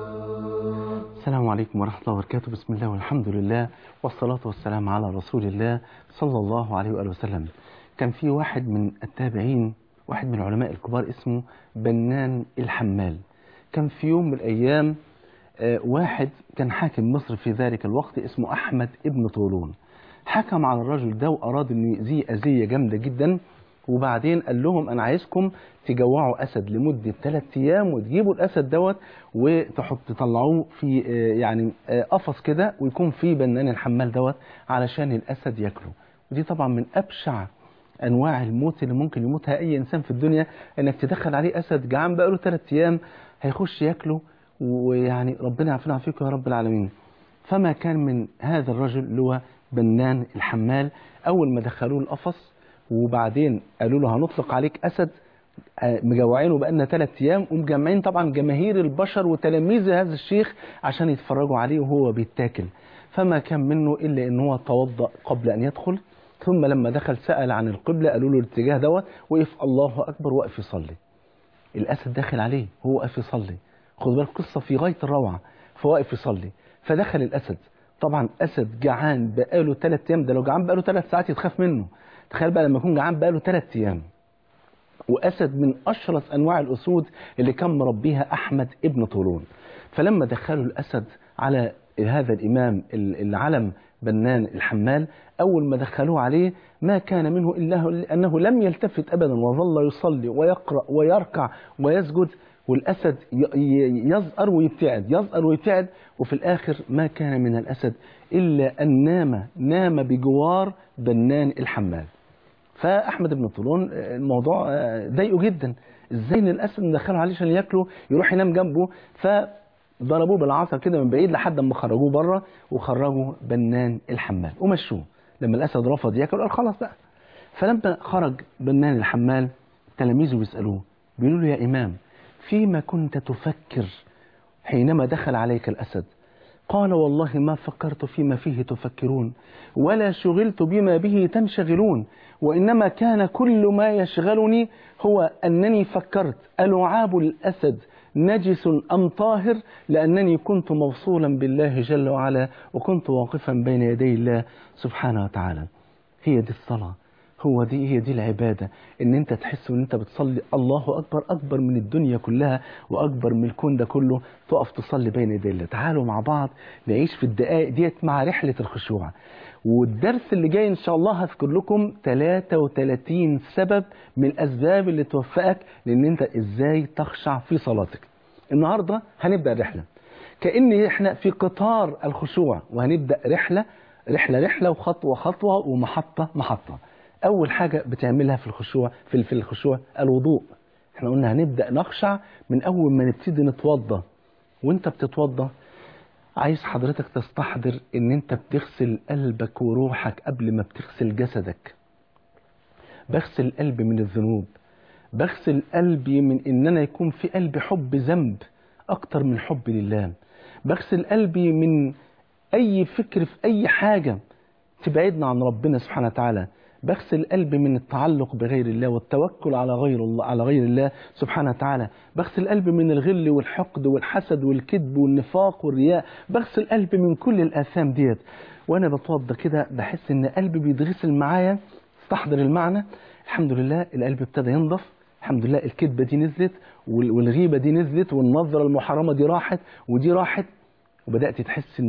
السلام عليكم ورحمة الله وبركاته بسم الله والحمد لله والصلاة والسلام على رسول الله صلى الله عليه وآله وسلم كان في واحد من التابعين واحد من العلماء الكبار اسمه بنان الحمال كان في يوم من الأيام آه، واحد كان حاكم مصر في ذلك الوقت اسمه أحمد ابن طولون حكم على الرجل ده وأراد أن يأذيه أذية جامدة جدا وبعدين قال لهم أنا عايزكم تجوعوا أسد لمدة ثلاث أيام وتجيبوا الأسد دوت وتحط تطلعوه في آه، يعني آه، قفص كده ويكون فيه بنان الحمال دوت علشان الأسد ياكله ودي طبعا من أبشع انواع الموت اللي ممكن يموتها اي انسان في الدنيا انك تدخل عليه اسد جعان بقاله ثلاث ايام هيخش ياكله ويعني ربنا يعافينا ويعافيكم يا رب العالمين فما كان من هذا الرجل اللي هو بنان الحمال اول ما دخلوه القفص وبعدين قالوا له هنطلق عليك اسد آه، مجوعينه بقالنا ثلاث ايام ومجمعين طبعا جماهير البشر وتلاميذ هذا الشيخ عشان يتفرجوا عليه وهو بيتاكل فما كان منه الا ان هو توضا قبل ان يدخل ثم لما دخل سأل عن القبلة قالوا له الاتجاه دوت وقف الله أكبر وقف يصلي الأسد داخل عليه هو واقف يصلي خد بالك قصة في غاية الروعة فواقف يصلي فدخل الأسد طبعا أسد جعان بقاله ثلاث أيام ده لو جعان بقاله ثلاث ساعات يتخاف منه تخيل بقى لما يكون جعان بقاله ثلاث أيام وأسد من أشرس أنواع الأسود اللي كان مربيها أحمد ابن طولون فلما دخلوا الأسد على هذا الإمام العلم بنان الحمال أول ما دخلوه عليه ما كان منه إلا أنه لم يلتفت أبدا وظل يصلي ويقرأ ويركع ويسجد والأسد ي- ي- يزأر ويبتعد يزأر ويبتعد وفي الآخر ما كان من الأسد إلا أن نام نام بجوار بنان الحمال فاحمد بن طولون آه، الموضوع آه، ضايقه جدا ازاي ان الاسد مدخله عليه عشان ياكله يروح ينام جنبه فضربوه بالعصا كده من بعيد لحد ما خرجوه بره وخرجوا بنان الحمال ومشوه لما الاسد رفض ياكل قال خلاص بقى فلما خرج بنان الحمال تلاميذه بيسالوه بيقولوا له يا امام فيما كنت تفكر حينما دخل عليك الاسد قال والله ما فكرت فيما فيه تفكرون ولا شغلت بما به تنشغلون وإنما كان كل ما يشغلني هو أنني فكرت ألعاب الأسد نجس أم طاهر لأنني كنت موصولا بالله جل وعلا وكنت واقفا بين يدي الله سبحانه وتعالى هي دي الصلاة هو دي هي دي العبادة ان انت تحس ان انت بتصلي الله اكبر اكبر من الدنيا كلها واكبر من الكون ده كله تقف تصلي بين يدي الله تعالوا مع بعض نعيش في الدقائق ديت مع رحلة الخشوع والدرس اللي جاي ان شاء الله هذكر لكم 33 سبب من الاسباب اللي توفقك لان انت ازاي تخشع في صلاتك النهارده هنبدا الرحله كان احنا في قطار الخشوع وهنبدا رحله رحله رحله وخطوه خطوه ومحطه محطه اول حاجه بتعملها في الخشوع في في الخشوع الوضوء احنا قلنا هنبدا نخشع من اول ما نبتدي نتوضى وانت بتتوضى عايز حضرتك تستحضر ان انت بتغسل قلبك وروحك قبل ما بتغسل جسدك بغسل قلبي من الذنوب بغسل قلبي من ان انا يكون في قلبي حب ذنب اكتر من حب لله بغسل قلبي من اي فكر في اي حاجة تبعدنا عن ربنا سبحانه وتعالى بغسل قلبي من التعلق بغير الله والتوكل على غير الله على غير الله سبحانه وتعالى بغسل قلبي من الغل والحقد والحسد والكذب والنفاق والرياء بغسل قلبي من كل الآثام ديت وانا بتوضى كده بحس ان قلبي بيتغسل معايا استحضر المعنى الحمد لله القلب ابتدى ينضف الحمد لله الكذبة دي نزلت وال- والغيبة دي نزلت والنظرة المحرمة دي راحت ودي راحت وبدأت تحس ان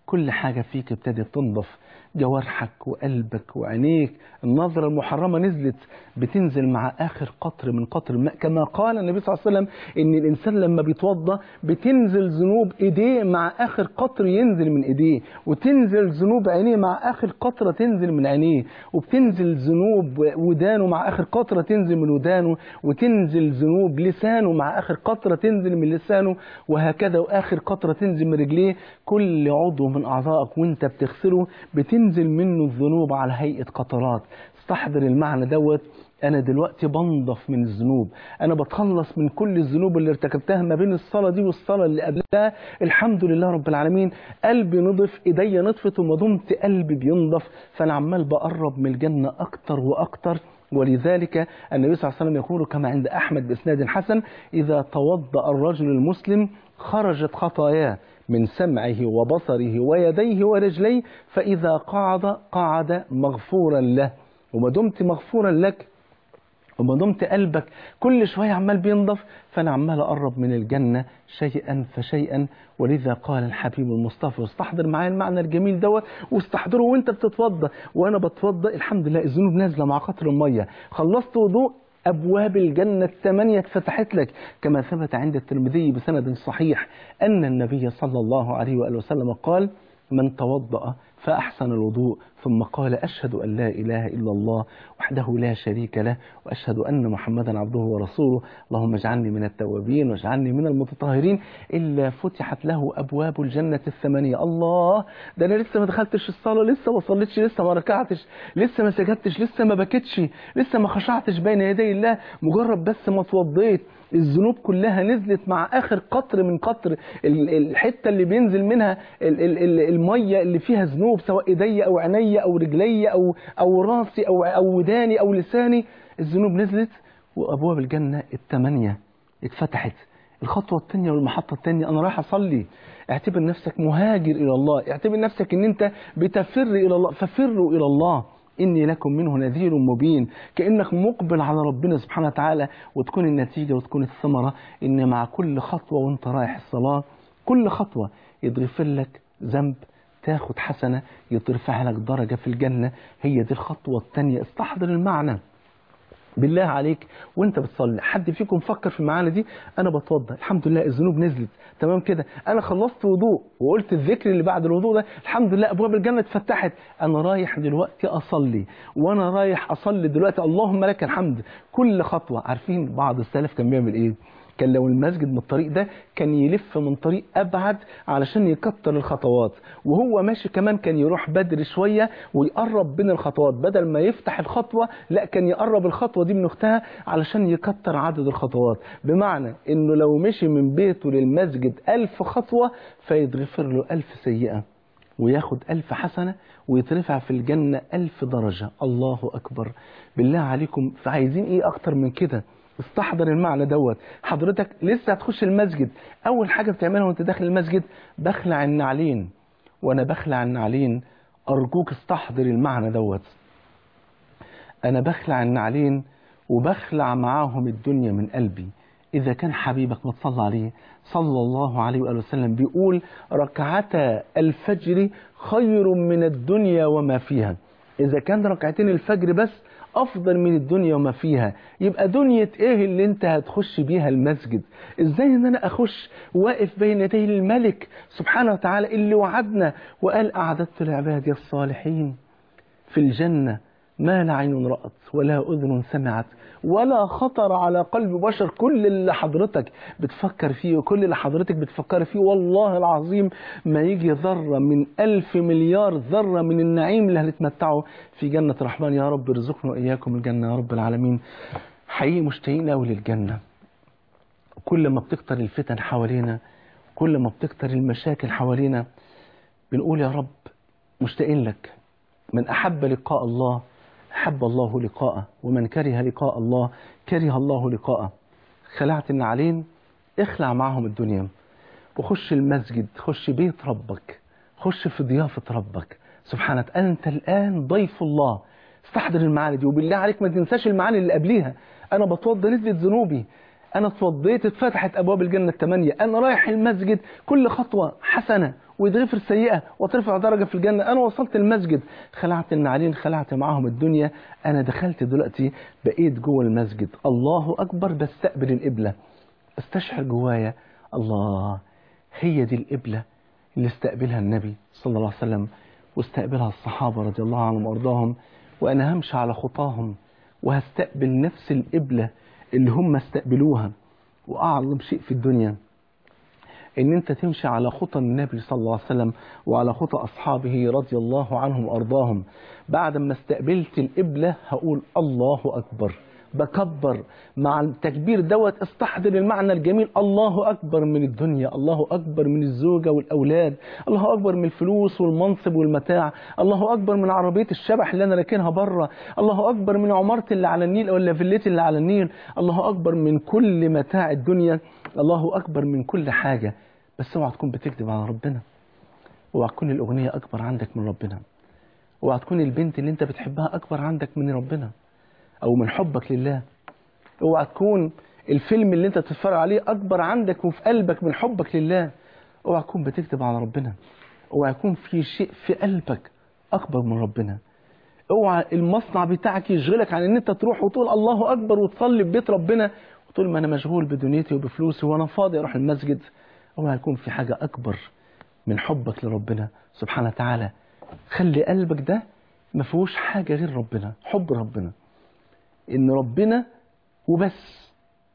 كل حاجة فيك ابتدت تنضف جوارحك وقلبك وعينيك النظرة المحرمة نزلت بتنزل مع آخر قطر من قطر الماء كما قال النبي صلى الله عليه وسلم إن الإنسان لما بيتوضى بتنزل ذنوب إيديه مع آخر قطر ينزل من إيديه وتنزل ذنوب عينيه مع آخر قطرة تنزل من عينيه وبتنزل ذنوب ودانه مع آخر قطرة تنزل من ودانه وتنزل ذنوب لسانه مع آخر قطرة تنزل من لسانه وهكذا وآخر قطرة تنزل من رجليه كل عضو من أعضائك وانت بتغسله بتنزل منه الذنوب على هيئة قطرات استحضر المعنى دوت انا دلوقتي بنضف من الذنوب انا بتخلص من كل الذنوب اللي ارتكبتها ما بين الصلاه دي والصلاه اللي قبلها الحمد لله رب العالمين قلبي نضف ايديا نطفت وما دمت قلبي بينضف فانا عمال بقرب من الجنه اكتر واكتر ولذلك النبي صلى الله عليه وسلم يقول كما عند احمد باسناد حسن اذا توضا الرجل المسلم خرجت خطاياه من سمعه وبصره ويديه ورجليه فإذا قعد قعد مغفورا له وما دمت مغفورا لك وما دمت قلبك كل شوية عمال بينضف فأنا عمال أقرب من الجنة شيئا فشيئا ولذا قال الحبيب المصطفى واستحضر معايا المعنى الجميل دوت واستحضره وانت بتتوضى وانا بتوضى الحمد لله الذنوب نازله مع قطر الميه خلصت وضوء أبواب الجنة الثمانية اتفتحت لك كما ثبت عند الترمذي بسند صحيح أن النبي صلى الله عليه وآله وسلم قال من توضأ فأحسن الوضوء ثم قال أشهد أن لا إله إلا الله وحده لا شريك له وأشهد أن محمدا عبده ورسوله اللهم اجعلني من التوابين واجعلني من المتطهرين إلا فتحت له أبواب الجنة الثمانية الله ده أنا لسه ما دخلتش الصلاة لسه ما صليتش لسه ما ركعتش لسه ما سجدتش لسه ما بكتش لسه ما خشعتش بين يدي الله مجرد بس ما اتوضيت الذنوب كلها نزلت مع اخر قطر من قطر الحته اللي بينزل منها الميه اللي فيها ذنوب سواء ايديا او عينيا او رجليا او او راسي او او وداني او لساني الذنوب نزلت وابواب الجنه الثمانيه اتفتحت الخطوه الثانيه والمحطه الثانيه انا رايح اصلي اعتبر نفسك مهاجر الى الله اعتبر نفسك ان انت بتفر الى الله ففروا الى الله إني لكم منه نذير مبين كأنك مقبل على ربنا سبحانه وتعالى وتكون النتيجة وتكون الثمرة إن مع كل خطوة وانت رايح الصلاة كل خطوة يتغفر لك ذنب تاخد حسنة يترفع لك درجة في الجنة هي دي الخطوة الثانية استحضر المعنى بالله عليك وانت بتصلي حد فيكم فكر في المعاني دي انا بتوضى الحمد لله الذنوب نزلت تمام كده انا خلصت وضوء وقلت الذكر اللي بعد الوضوء ده الحمد لله ابواب الجنه اتفتحت انا رايح دلوقتي اصلي وانا رايح اصلي دلوقتي اللهم لك الحمد كل خطوه عارفين بعض السلف كان بيعمل ايه كان لو المسجد من الطريق ده كان يلف من طريق ابعد علشان يكتر الخطوات وهو ماشي كمان كان يروح بدري شويه ويقرب بين الخطوات بدل ما يفتح الخطوه لا كان يقرب الخطوه دي من اختها علشان يكتر عدد الخطوات بمعنى انه لو مشي من بيته للمسجد ألف خطوه فيتغفر له ألف سيئه وياخد ألف حسنة ويترفع في الجنة ألف درجة الله أكبر بالله عليكم فعايزين إيه أكتر من كده استحضر المعنى دوت حضرتك لسه هتخش المسجد اول حاجه بتعملها وانت داخل المسجد بخلع النعلين وانا بخلع النعلين ارجوك استحضر المعنى دوت انا بخلع النعلين وبخلع معاهم الدنيا من قلبي اذا كان حبيبك ما تصلى عليه صلى الله عليه واله وسلم بيقول ركعتا الفجر خير من الدنيا وما فيها اذا كان ركعتين الفجر بس افضل من الدنيا وما فيها يبقى دنيا ايه اللي انت هتخش بيها المسجد ازاي ان انا اخش واقف بين يدي الملك سبحانه وتعالى اللي وعدنا وقال اعددت لعبادي الصالحين في الجنة ما لا عين رأت ولا أذن سمعت ولا خطر على قلب بشر كل اللي حضرتك بتفكر فيه وكل اللي حضرتك بتفكر فيه والله العظيم ما يجي ذرة من ألف مليار ذرة من النعيم اللي هنتمتعه في جنة الرحمن يا رب ارزقنا وإياكم الجنة يا رب العالمين حقيقي مشتاقين قوي للجنة كل ما بتكتر الفتن حوالينا كل ما بتكتر المشاكل حوالينا بنقول يا رب مشتاقين لك من أحب لقاء الله أحب الله لقاءه ومن كره لقاء الله كره الله لقاءه خلعت النعلين اخلع معهم الدنيا وخش المسجد خش بيت ربك خش في ضيافة ربك سبحانه أنت الآن ضيف الله استحضر المعاني دي وبالله عليك ما تنساش المعاني اللي قبليها أنا بتوضى نزلت ذنوبي أنا اتوضيت اتفتحت أبواب الجنة الثمانية أنا رايح المسجد كل خطوة حسنة ويتغفر سيئة وترفع درجة في الجنة أنا وصلت المسجد خلعت النعلين خلعت معاهم الدنيا أنا دخلت دلوقتي بقيت جوه المسجد الله أكبر بستقبل القبلة استشعر جوايا الله هي دي القبلة اللي استقبلها النبي صلى الله عليه وسلم واستقبلها الصحابة رضي الله عنهم وأرضاهم وأنا همشي على خطاهم وهستقبل نفس القبلة اللي هم استقبلوها وأعظم شيء في الدنيا ان انت تمشي على خطى النبي صلى الله عليه وسلم وعلى خطى اصحابه رضي الله عنهم وارضاهم بعد ما استقبلت القبلة هقول الله اكبر بكبر مع التكبير دوت استحضر المعنى الجميل الله اكبر من الدنيا الله اكبر من الزوجة والاولاد الله اكبر من الفلوس والمنصب والمتاع الله اكبر من عربية الشبح اللي انا راكنها بره الله اكبر من عمارتي اللي على النيل ولا فيلتي اللي على النيل الله اكبر من كل متاع الدنيا الله اكبر من كل حاجة بس اوعى تكون بتكذب على ربنا اوعى تكون الاغنية اكبر عندك من ربنا اوعى تكون البنت اللي انت بتحبها اكبر عندك من ربنا او من حبك لله اوعى تكون الفيلم اللي انت بتتفرج عليه اكبر عندك وفي قلبك من حبك لله اوعى تكون بتكذب على ربنا اوعى يكون في شيء في قلبك اكبر من ربنا اوعى المصنع بتاعك يشغلك عن ان انت تروح وتقول الله اكبر وتصلي في بيت ربنا وتقول ما انا مشغول بدنيتي وبفلوسي وانا فاضي اروح المسجد اوعى يكون في حاجه اكبر من حبك لربنا سبحانه وتعالى خلي قلبك ده ما فيهوش حاجه غير ربنا حب ربنا ان ربنا وبس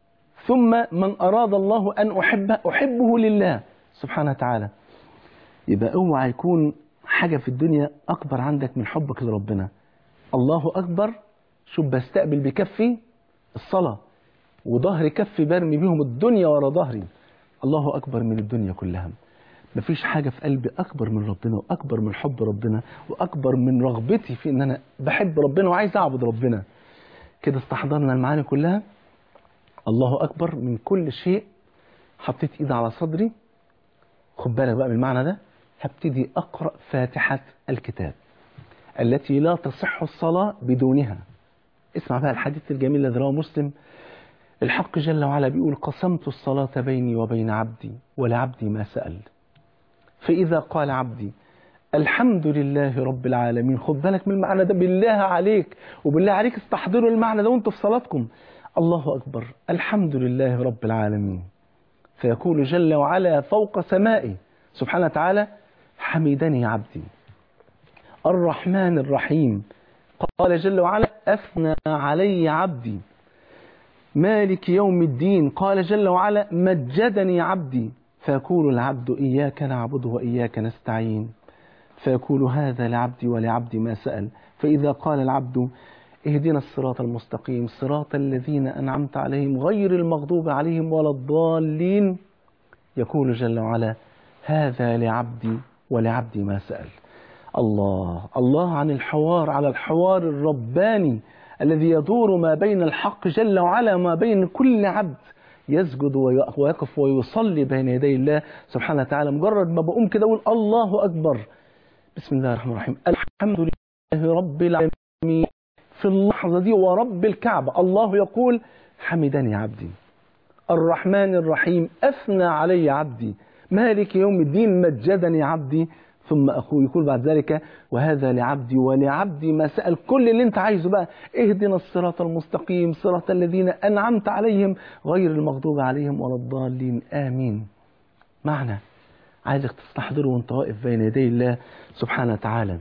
ثم من اراد الله ان احبه احبه لله سبحانه وتعالى يبقى اوعى يكون حاجه في الدنيا اكبر عندك من حبك لربنا الله اكبر شوف بستقبل بكفي الصلاه وظهر كفي برمي بيهم الدنيا ورا ظهري الله اكبر من الدنيا كلها مفيش حاجة في قلبي أكبر من ربنا وأكبر من حب ربنا وأكبر من رغبتي في إن أنا بحب ربنا وعايز أعبد ربنا كده استحضرنا المعاني كلها الله أكبر من كل شيء حطيت إيدي على صدري خد بالك بقى من المعنى ده هبتدي أقرأ فاتحة الكتاب التي لا تصح الصلاة بدونها اسمع بقى الحديث الجميل الذي رواه مسلم الحق جل وعلا بيقول قسمت الصلاة بيني وبين عبدي ولعبدي ما سأل فإذا قال عبدي الحمد لله رب العالمين خد بالك من المعنى ده بالله عليك وبالله عليك استحضروا المعنى ده وانتوا في صلاتكم الله أكبر الحمد لله رب العالمين فيقول جل وعلا فوق سمائي سبحانه وتعالى حمدني عبدي الرحمن الرحيم قال جل وعلا أثنى علي عبدي مالك يوم الدين قال جل وعلا مجدني عبدي فيقول العبد إياك نعبد وإياك نستعين فيقول هذا لعبدي ولعبدي ما سأل فإذا قال العبد اهدنا الصراط المستقيم صراط الذين أنعمت عليهم غير المغضوب عليهم ولا الضالين يقول جل وعلا هذا لعبدي ولعبدي ما سأل الله الله عن الحوار على الحوار الرباني الذي يدور ما بين الحق جل وعلا وما بين كل عبد يسجد ويقف ويصلي بين يدي الله سبحانه وتعالى مجرد ما بقوم كده اقول الله اكبر بسم الله الرحمن الرحيم الحمد لله رب العالمين في اللحظة دي ورب الكعبة الله يقول حمدني عبدي الرحمن الرحيم أثنى علي عبدي مالك يوم الدين مجدني عبدي ثم أخوه يقول بعد ذلك وهذا لعبدي ولعبدي ما سأل كل اللي انت عايزه بقى اهدنا الصراط المستقيم صراط الذين أنعمت عليهم غير المغضوب عليهم ولا الضالين آمين معنى عايزك تستحضره وانت واقف بين يدي الله سبحانه وتعالى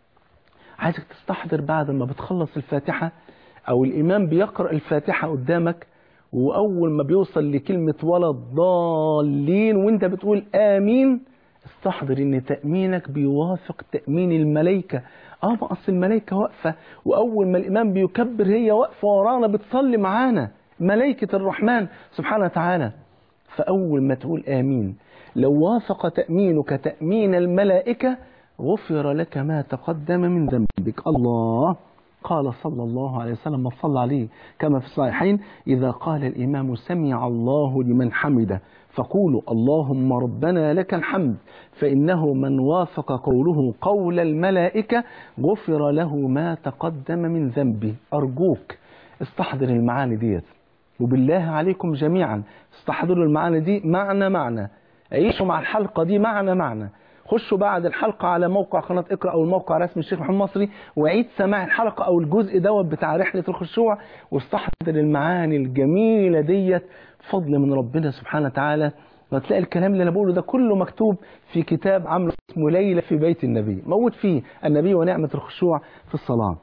عايزك تستحضر بعد ما بتخلص الفاتحة أو الإمام بيقرأ الفاتحة قدامك وأول ما بيوصل لكلمة ولا الضالين وانت بتقول آمين استحضر ان تأمينك بيوافق تأمين الملائكة اه ما اصل الملائكة واقفة واول ما الامام بيكبر هي واقفة ورانا بتصلي معانا ملائكة الرحمن سبحانه وتعالى فاول ما تقول امين لو وافق تأمينك تأمين الملائكة غفر لك ما تقدم من ذنبك الله قال صلى الله عليه وسلم صلى عليه كما في الصحيحين إذا قال الإمام سمع الله لمن حمده فقولوا اللهم ربنا لك الحمد فإنه من وافق قوله قول الملائكة غفر له ما تقدم من ذنبه أرجوك استحضر المعاني ديت وبالله عليكم جميعا استحضروا المعاني دي معنى معنى عيشوا مع الحلقة دي معنى معنى خشوا بعد الحلقة على موقع قناة اقرأ أو الموقع رسمي الشيخ محمد مصري وعيد سماع الحلقة أو الجزء دوت بتاع رحلة الخشوع واستحضر المعاني الجميلة ديت فضل من ربنا سبحانه وتعالى وتلاقي الكلام اللي أنا بقوله ده كله مكتوب في كتاب عامله اسمه ليلة في بيت النبي موجود فيه النبي ونعمة الخشوع في الصلاة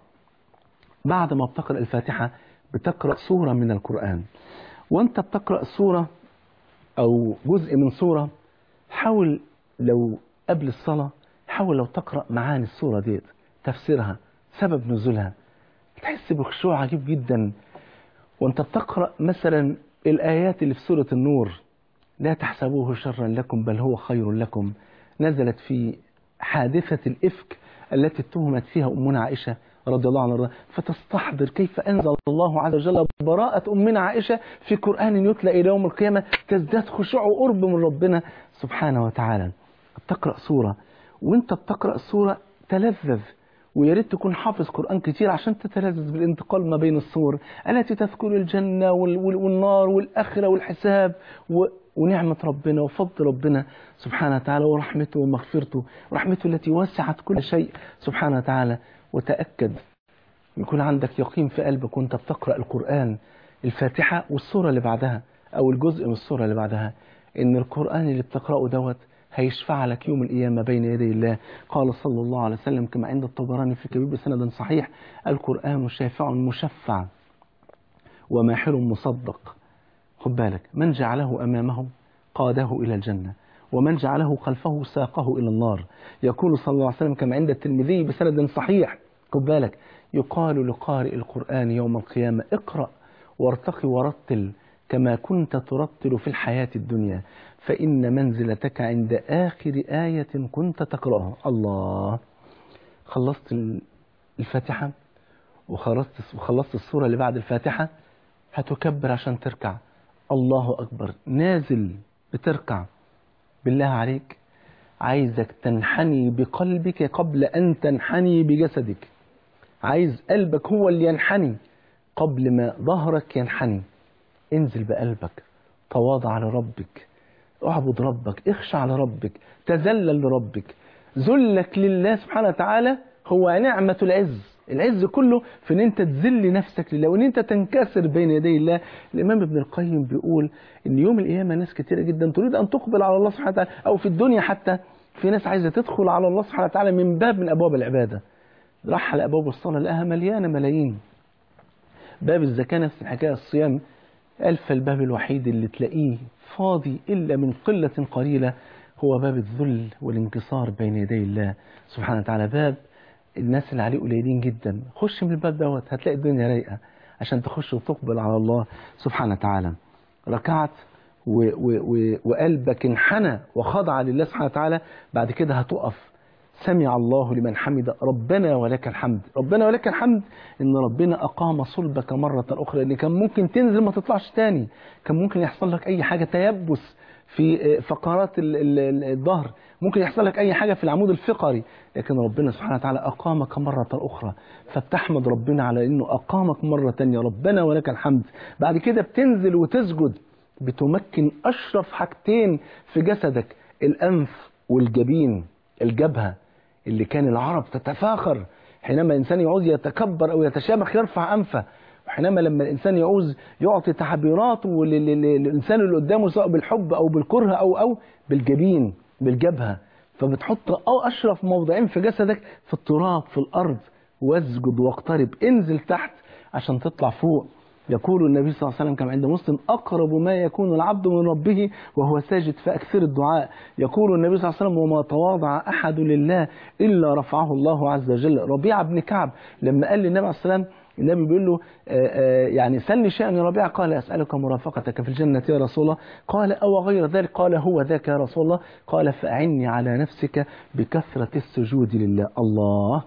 بعد ما بتقرأ الفاتحة بتقرأ سورة من القرآن وانت بتقرأ السورة أو جزء من سورة حاول لو قبل الصلاة حاول لو تقرأ معاني السورة ديت تفسيرها سبب نزولها تحس بخشوع عجيب جدا وانت بتقرأ مثلا الآيات اللي في سورة النور لا تحسبوه شرا لكم بل هو خير لكم نزلت في حادثة الإفك التي اتهمت فيها أمنا عائشة رضي الله عنها فتستحضر كيف أنزل الله عز وجل براءة أمنا عائشة في قرآن يتلى إلى يوم القيامة تزداد خشوع وقرب من ربنا سبحانه وتعالى بتقرأ سورة وانت بتقرأ السورة تلذذ ويا ريت تكون حافظ قرآن كتير عشان تتلذذ بالانتقال ما بين الصور التي تذكر الجنة وال- وال- والنار والآخرة والحساب و- ونعمة ربنا وفضل ربنا سبحانه وتعالى ورحمته ومغفرته ورحمته التي وسعت كل شيء سبحانه وتعالى وتأكد يكون عندك يقين في قلبك وانت بتقرأ القرآن الفاتحة والسورة اللي بعدها أو الجزء من السورة اللي بعدها إن القرآن اللي بتقرأه دوت هيشفع لك يوم القيامة بين يدي الله قال صلى الله عليه وسلم كما عند الطبراني في كبير بسند صحيح القرآن شافع مشفع وماحر مصدق خد بالك من جعله أمامه قاده إلى الجنة ومن جعله خلفه ساقه إلى النار يقول صلى الله عليه وسلم كما عند الترمذي بسند صحيح خد بالك يقال لقارئ القرآن يوم القيامة اقرأ وارتقي ورتل كما كنت ترتل في الحياة الدنيا فإن منزلتك عند آخر آية كنت تقرأها الله خلصت الفاتحة وخلصت وخلصت السورة اللي بعد الفاتحة هتكبر عشان تركع الله أكبر نازل بتركع بالله عليك عايزك تنحني بقلبك قبل أن تنحني بجسدك عايز قلبك هو اللي ينحني قبل ما ظهرك ينحني انزل بقلبك تواضع لربك اعبد ربك اخشع لربك تذلل لربك ذلك لله سبحانه وتعالى هو نعمة العز العز كله في ان انت تذل نفسك لله وان انت تنكسر بين يدي الله الامام ابن القيم بيقول ان يوم القيامه ناس كتيره جدا تريد ان تقبل على الله سبحانه وتعالى او في الدنيا حتى في ناس عايزه تدخل على الله سبحانه وتعالى من باب من ابواب العباده راح على ابواب الصلاه لقاها مليانه ملايين باب الزكاه نفس الحكايه الصيام ألف الباب الوحيد اللي تلاقيه فاضي إلا من قلة قليلة هو باب الذل والانكسار بين يدي الله سبحانه وتعالى باب الناس اللي عليه قليلين جدا خش من الباب دوت هتلاقي الدنيا رايقة عشان تخش وتقبل على الله سبحانه وتعالى ركعت و و و وقلبك انحنى وخضع لله سبحانه وتعالى بعد كده هتقف سمع الله لمن حمد ربنا ولك الحمد ربنا ولك الحمد ان ربنا اقام صلبك مرة اخرى لان كان ممكن تنزل ما تطلعش تاني كان ممكن يحصل لك اي حاجة تيبس في فقرات الظهر ممكن يحصل لك اي حاجة في العمود الفقري لكن ربنا سبحانه وتعالى اقامك مرة اخرى فبتحمد ربنا على انه اقامك مرة تانية ربنا ولك الحمد بعد كده بتنزل وتسجد بتمكن اشرف حاجتين في جسدك الانف والجبين الجبهه اللي كان العرب تتفاخر حينما الإنسان يعوز يتكبر أو يتشامخ يرفع أنفه وحينما لما الإنسان يعوز يعطي تعبيراته للإنسان اللي قدامه سواء بالحب أو بالكره أو أو بالجبين بالجبهة فبتحط أو أشرف موضعين في جسدك في التراب في الأرض واسجد واقترب انزل تحت عشان تطلع فوق يقول النبي صلى الله عليه وسلم كما عند مسلم أقرب ما يكون العبد من ربه وهو ساجد فأكثر الدعاء يقول النبي صلى الله عليه وسلم وما تواضع أحد لله إلا رفعه الله عز وجل ربيعة بن كعب لما قال للنبي عليه الصلاة والسلام النبي بيقول له آآ آآ يعني سلني شيئا يا ربيعة قال أسألك مرافقتك في الجنة يا رسول الله قال أو غير ذلك قال هو ذاك يا رسول الله قال فأعني على نفسك بكثرة السجود لله الله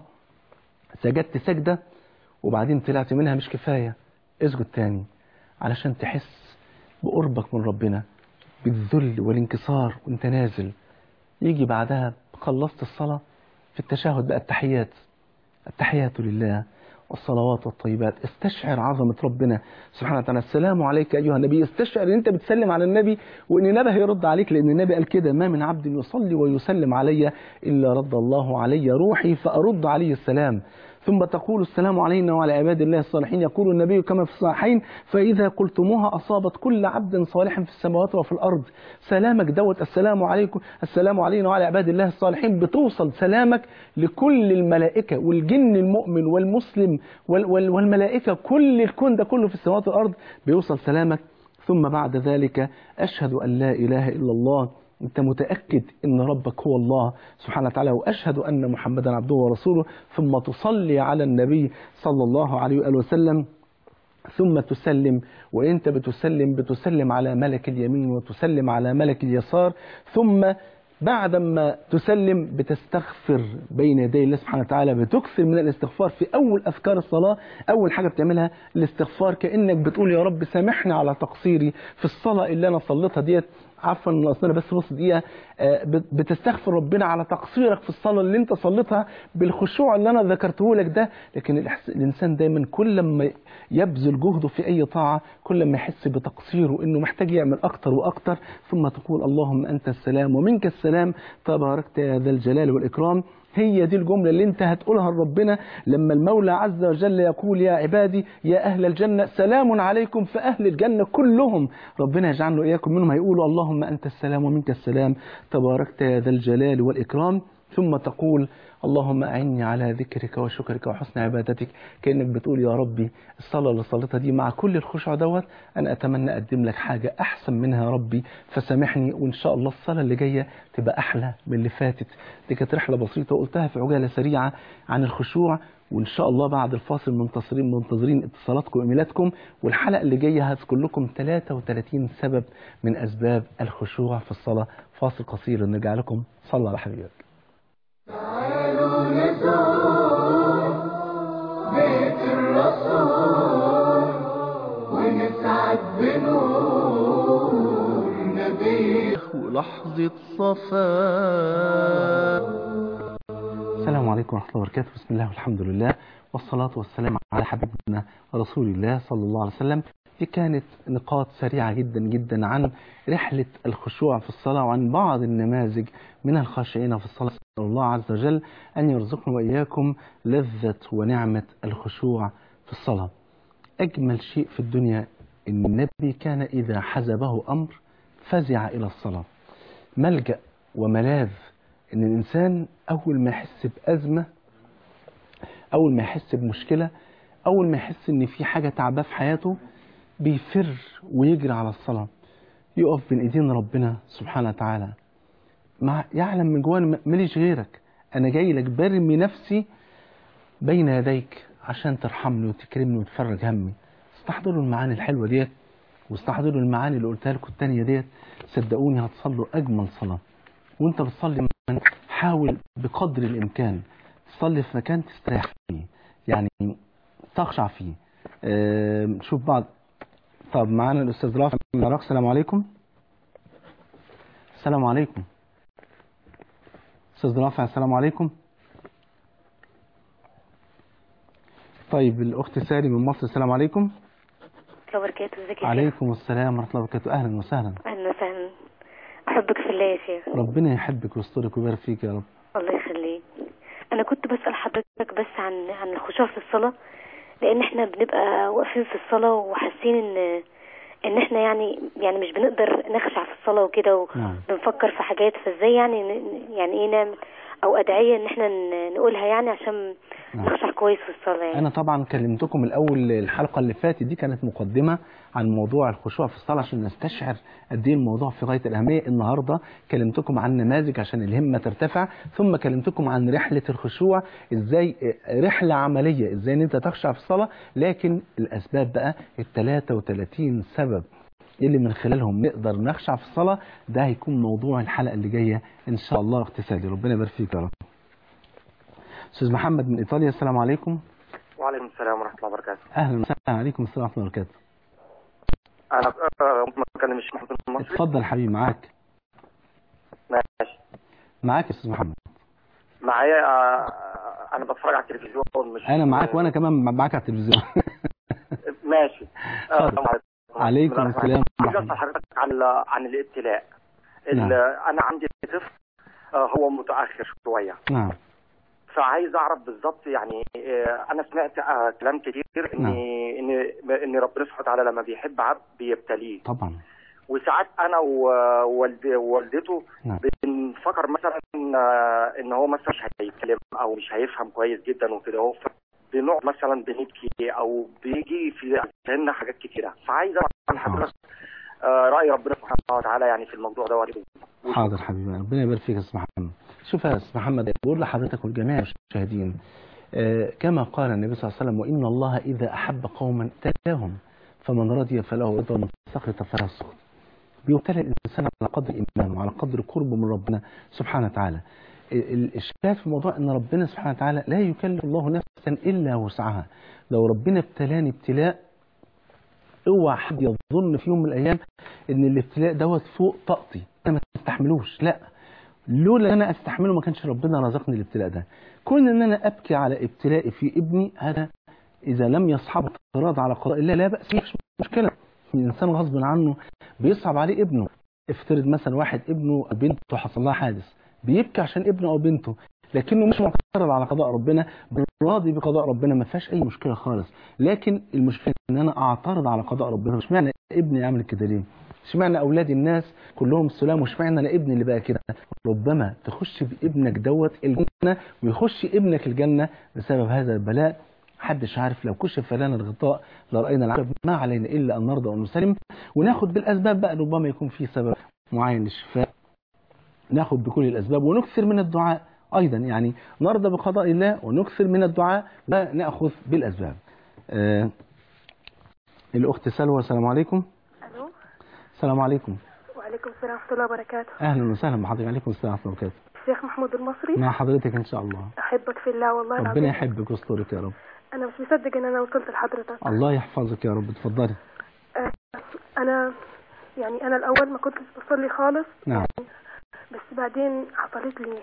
سجدت سجدة وبعدين طلعت منها مش كفاية اسجد تاني علشان تحس بقربك من ربنا بالذل والانكسار وانت نازل يجي بعدها خلصت الصلاة في التشهد بقى التحيات التحيات لله والصلوات والطيبات استشعر عظمة ربنا سبحانه وتعالى السلام عليك أيها النبي استشعر ان انت بتسلم على النبي وان النبي هيرد عليك لان النبي قال كده ما من عبد يصلي ويسلم علي إلا رد الله علي روحي فأرد عليه السلام ثم تقول السلام علينا وعلى عباد الله الصالحين يقول النبي كما في الصحيحين فإذا قلتموها أصابت كل عبد صالح في السماوات وفي الأرض سلامك دوت السلام عليكم السلام علينا وعلى عباد الله الصالحين بتوصل سلامك لكل الملائكة والجن المؤمن والمسلم وال وال والملائكة كل الكون ده كله في السماوات والأرض بيوصل سلامك ثم بعد ذلك أشهد أن لا إله إلا الله أنت متأكد أن ربك هو الله سبحانه وتعالى وأشهد أن محمدا عبده ورسوله ثم تصلي على النبي صلى الله عليه وآله وسلم ثم تسلم وانت بتسلم بتسلم على ملك اليمين وتسلم على ملك اليسار ثم بعدما تسلم بتستغفر بين يدي الله سبحانه وتعالى بتكثر من الاستغفار في اول اذكار الصلاه اول حاجه بتعملها الاستغفار كانك بتقول يا رب سامحني على تقصيري في الصلاه اللي انا صليتها ديت عفوا اصل انا بس نص دقيقه آه، بت- بتستغفر ربنا على تقصيرك في الصلاه اللي انت صليتها بالخشوع اللي انا ذكرته لك ده لكن الإحس- الانسان دايما كل ما يبذل جهده في اي طاعه كل ما يحس بتقصيره انه محتاج يعمل اكتر واكتر ثم تقول اللهم انت السلام ومنك السلام تباركت يا ذا الجلال والاكرام هي دي الجملة اللي انت هتقولها لربنا لما المولى عز وجل يقول يا عبادي يا أهل الجنة سلام عليكم فأهل الجنة كلهم ربنا يجعلنا وإياكم منهم هيقولوا اللهم أنت السلام ومنك السلام تباركت يا ذا الجلال والإكرام ثم تقول اللهم أعني على ذكرك وشكرك وحسن عبادتك كأنك بتقول يا ربي الصلاة اللي صليتها دي مع كل الخشوع دوت أنا أتمنى أقدم لك حاجة أحسن منها يا ربي فسامحني وإن شاء الله الصلاة اللي جاية تبقى أحلى من اللي فاتت دي كانت رحلة بسيطة وقلتها في عجالة سريعة عن الخشوع وإن شاء الله بعد الفاصل منتصرين منتظرين اتصالاتكم وإيميلاتكم والحلقة اللي جاية هذكر لكم 33 سبب من أسباب الخشوع في الصلاة فاصل قصير ونرجع لكم صلى على حبيبك تعالوا نزور بيت الرسول ونسعد بنور نبي ولحظة صفاء السلام عليكم ورحمة الله وبركاته بسم الله والحمد لله والصلاة والسلام على حبيبنا رسول الله صلى الله عليه وسلم دي كانت نقاط سريعة جدا جدا عن رحلة الخشوع في الصلاة وعن بعض النماذج من الخاشعين في الصلاة نسأل الله عز وجل أن يرزقنا وإياكم لذة ونعمة الخشوع في الصلاة أجمل شيء في الدنيا أن النبي كان إذا حزبه أمر فزع إلى الصلاة ملجأ وملاذ ان الانسان اول ما يحس بازمه اول ما يحس بمشكله اول ما يحس ان في حاجه تعباه في حياته بيفر ويجري على الصلاه يقف بين ايدين ربنا سبحانه وتعالى مع يعلم من جواه ماليش غيرك انا جاي لك برمي نفسي بين يديك عشان ترحمني وتكرمني وتفرج همي استحضروا المعاني الحلوه ديت واستحضروا المعاني اللي قلتها لكم التانية ديت صدقوني هتصلوا اجمل صلاه وانت بتصلي حاول بقدر الامكان تصلي في مكان تستريح فيه يعني تخشع فيه اه شوف بعض طب معانا الاستاذ رافع من العراق السلام عليكم السلام عليكم استاذ رافع السلام عليكم طيب الاخت ساري من مصر السلام عليكم الله وبركاته ازيك يا شيخ عليكم السلام ورحمه الله وبركاته اهلا وسهلا اهلا وسهلا احبك في الله يا شيخ ربنا يحبك ويسترك ويبارك فيك يا رب الله يخليك انا كنت بسال حضرتك بس عن عن الخشوع في الصلاه لان احنا بنبقى واقفين في الصلاه وحاسين ان ان احنا يعني يعني مش بنقدر نخشع في الصلاه وكده نعم. وبنفكر في حاجات فازاي يعني ن- يعني ايه نعمل او ادعيه ان احنا ن- نقولها يعني عشان نعم. نخشع كويس في الصلاه يعني انا طبعا كلمتكم الاول الحلقه اللي فاتت دي كانت مقدمه عن موضوع الخشوع في الصلاه عشان نستشعر قد ايه الموضوع في غايه الاهميه النهارده كلمتكم عن نماذج عشان الهمه ترتفع ثم كلمتكم عن رحله الخشوع ازاي رحله عمليه ازاي ان انت تخشع في الصلاه لكن الاسباب بقى ال 33 سبب اللي من خلالهم نقدر نخشع في الصلاه ده هيكون موضوع الحلقه اللي جايه ان شاء الله اغتسالي ربنا يبارك فيك يا رب استاذ محمد من ايطاليا السلام عليكم وعليكم السلام ورحمة الله وبركاته اهلا وسهلا عليكم السلام ورحمه الله وبركاته أنا آه، ممكن أكلم الشيخ محمد المصري اتفضل حبيبي معاك ماشي معاك يا استاذ محمد معايا آه، انا بتفرج على التلفزيون مش انا معاك وانا كمان معاك على التلفزيون ماشي آه، اتفضل. السلام عليكم بسم الله الرحمن السلام الرحيم. عايز ورحمة اسال حضرتك عن ال- عن الابتلاء ال- نعم. انا عندي طفل آه، هو متاخر شويه نعم فعايز اعرف بالظبط يعني آه، انا سمعت آه، كلام كتير ان نعم. ان ان ربنا سبحانه وتعالى لما بيحب عبد بيبتليه طبعا وساعات انا ووالد- ووالدته نعم. بنفكر مثلا آه، ان هو مثلا مش هيتكلم او مش هيفهم كويس جدا وكده هو بنقعد مثلا بنبكي او بيجي في ذهننا حاجات كتيره فعايز اعرف عن حضرتك آه، راي ربنا سبحانه وتعالى يعني في الموضوع ده حاضر حبيبي ربنا يبارك فيك يا استاذ محمد شوف يا استاذ محمد بقول لحضرتك والجميع المشاهدين آه، كما قال النبي صلى الله عليه وسلم وان الله اذا احب قوما ابتلاهم فمن رضي فله رضا ومن سخط فله سخط بيبتلى الانسان على قدر ايمانه وعلى قدر قربه من ربنا سبحانه وتعالى ال- ال- الشاهد في الموضوع ان ربنا سبحانه وتعالى لا يكلف الله نفسا الا وسعها لو ربنا ابتلاني ابتلاء اوعى حد يظن في يوم من الايام ان الابتلاء دوت فوق طاقتي انا ما استحملوش لا لولا ان انا استحمله ما كانش ربنا رزقني الابتلاء ده كون ان انا ابكي على ابتلائي في ابني هذا اذا لم يصحب اعتراض على قضاء الله لا باس مش مشكله الانسان غصب عنه بيصعب عليه ابنه افترض مثلا واحد ابنه أو بنته حصل لها حادث بيبكي عشان ابنه او بنته لكنه مش معترض على قضاء ربنا راضي بقضاء ربنا ما فيهاش اي مشكله خالص لكن المشكله ان انا اعترض على قضاء ربنا مش معنى ابني يعمل كده ليه اشمعنى اولاد الناس كلهم سلام واشمعنى انا ابني اللي بقى كده ربما تخش بابنك دوت الجنه ويخش ابنك الجنه بسبب هذا البلاء محدش عارف لو كشف لنا الغطاء لراينا العجب ما علينا الا ان نرضى ونسلم وناخد بالاسباب بقى ربما يكون في سبب معين للشفاء ناخد بكل الاسباب ونكثر من الدعاء ايضا يعني نرضى بقضاء الله ونكثر من الدعاء وناخذ بالاسباب آه الاخت سلوى السلام عليكم الو السلام عليكم وعليكم السلام ورحمه الله وبركاته اهلا وسهلا بحضرتك عليكم السلام ورحمه الله وبركاته الشيخ محمود المصري مع حضرتك ان شاء الله احبك في الله والله ربنا العظيم يحبك ويسترك يا رب انا مش مصدق ان انا وصلت لحضرتك الله يحفظك يا رب اتفضلي آه، انا يعني انا الاول ما كنتش بصلي خالص نعم بس بعدين حصلت لي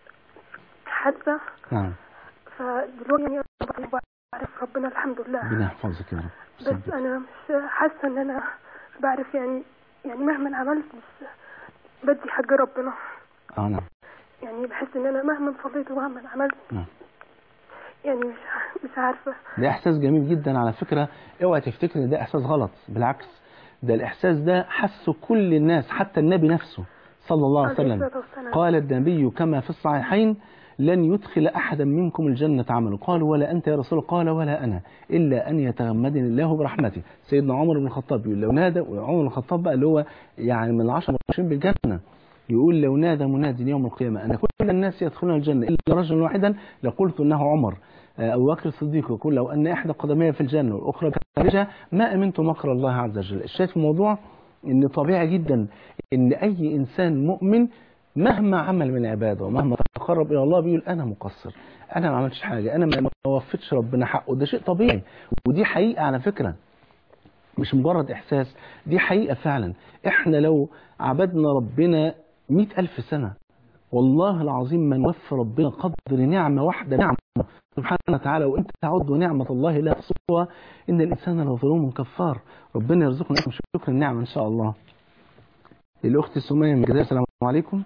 حادثه نعم فدلوقتي يعني أنا بعرف ربنا الحمد لله ربنا يحفظك يا رب بس صدق. انا مش حاسه ان انا بعرف يعني يعني مهما عملت بس بدي حق ربنا اه نعم يعني بحس ان انا مهما صليت ومهما عملت نعم. يعني مش مش عارفه ده احساس جميل جدا على فكرة اوعى تفتكر ان ده احساس غلط بالعكس ده الاحساس ده حسه كل الناس حتى النبي نفسه صلى الله عليه عليه وسلم الصلاة والسلام. قال النبي كما في الصحيحين لن يدخل احدا منكم الجنة عمله قالوا ولا انت يا رسول الله قال ولا انا الا ان يتغمدني الله برحمته سيدنا عمر بن الخطاب يقول لو نادى وعمر بن الخطاب بقى اللي هو يعني من العشر المبشرين بالجنة يقول لو نادى مناد يوم القيامة أن كل الناس يدخلون الجنة إلا رجلا واحدا لقلت أنه عمر آه، أبو بكر الصديق يقول لو أن إحدى قدمي في الجنة والأخرى خارجها ما أمنت مكر الله عز وجل الشاهد في الموضوع أن طبيعي جدا أن أي إنسان مؤمن مهما عمل من عباده ومهما تقرب إلى الله بيقول أنا مقصر أنا ما عملتش حاجة أنا ما ما وفيتش ربنا حقه ده شيء طبيعي ودي حقيقة على فكرة مش مجرد إحساس دي حقيقة فعلا إحنا لو عبدنا ربنا مئة ألف سنة والله العظيم من وفى ربنا قدر نعمة واحدة نعمة سبحانه وتعالى وإن تعدوا نعمة الله لا تحصوها إن الإنسان لظلوم كفار ربنا يرزقنا لكم شكر النعمة إن شاء الله الأخت سمية من الجزائر السلام عليكم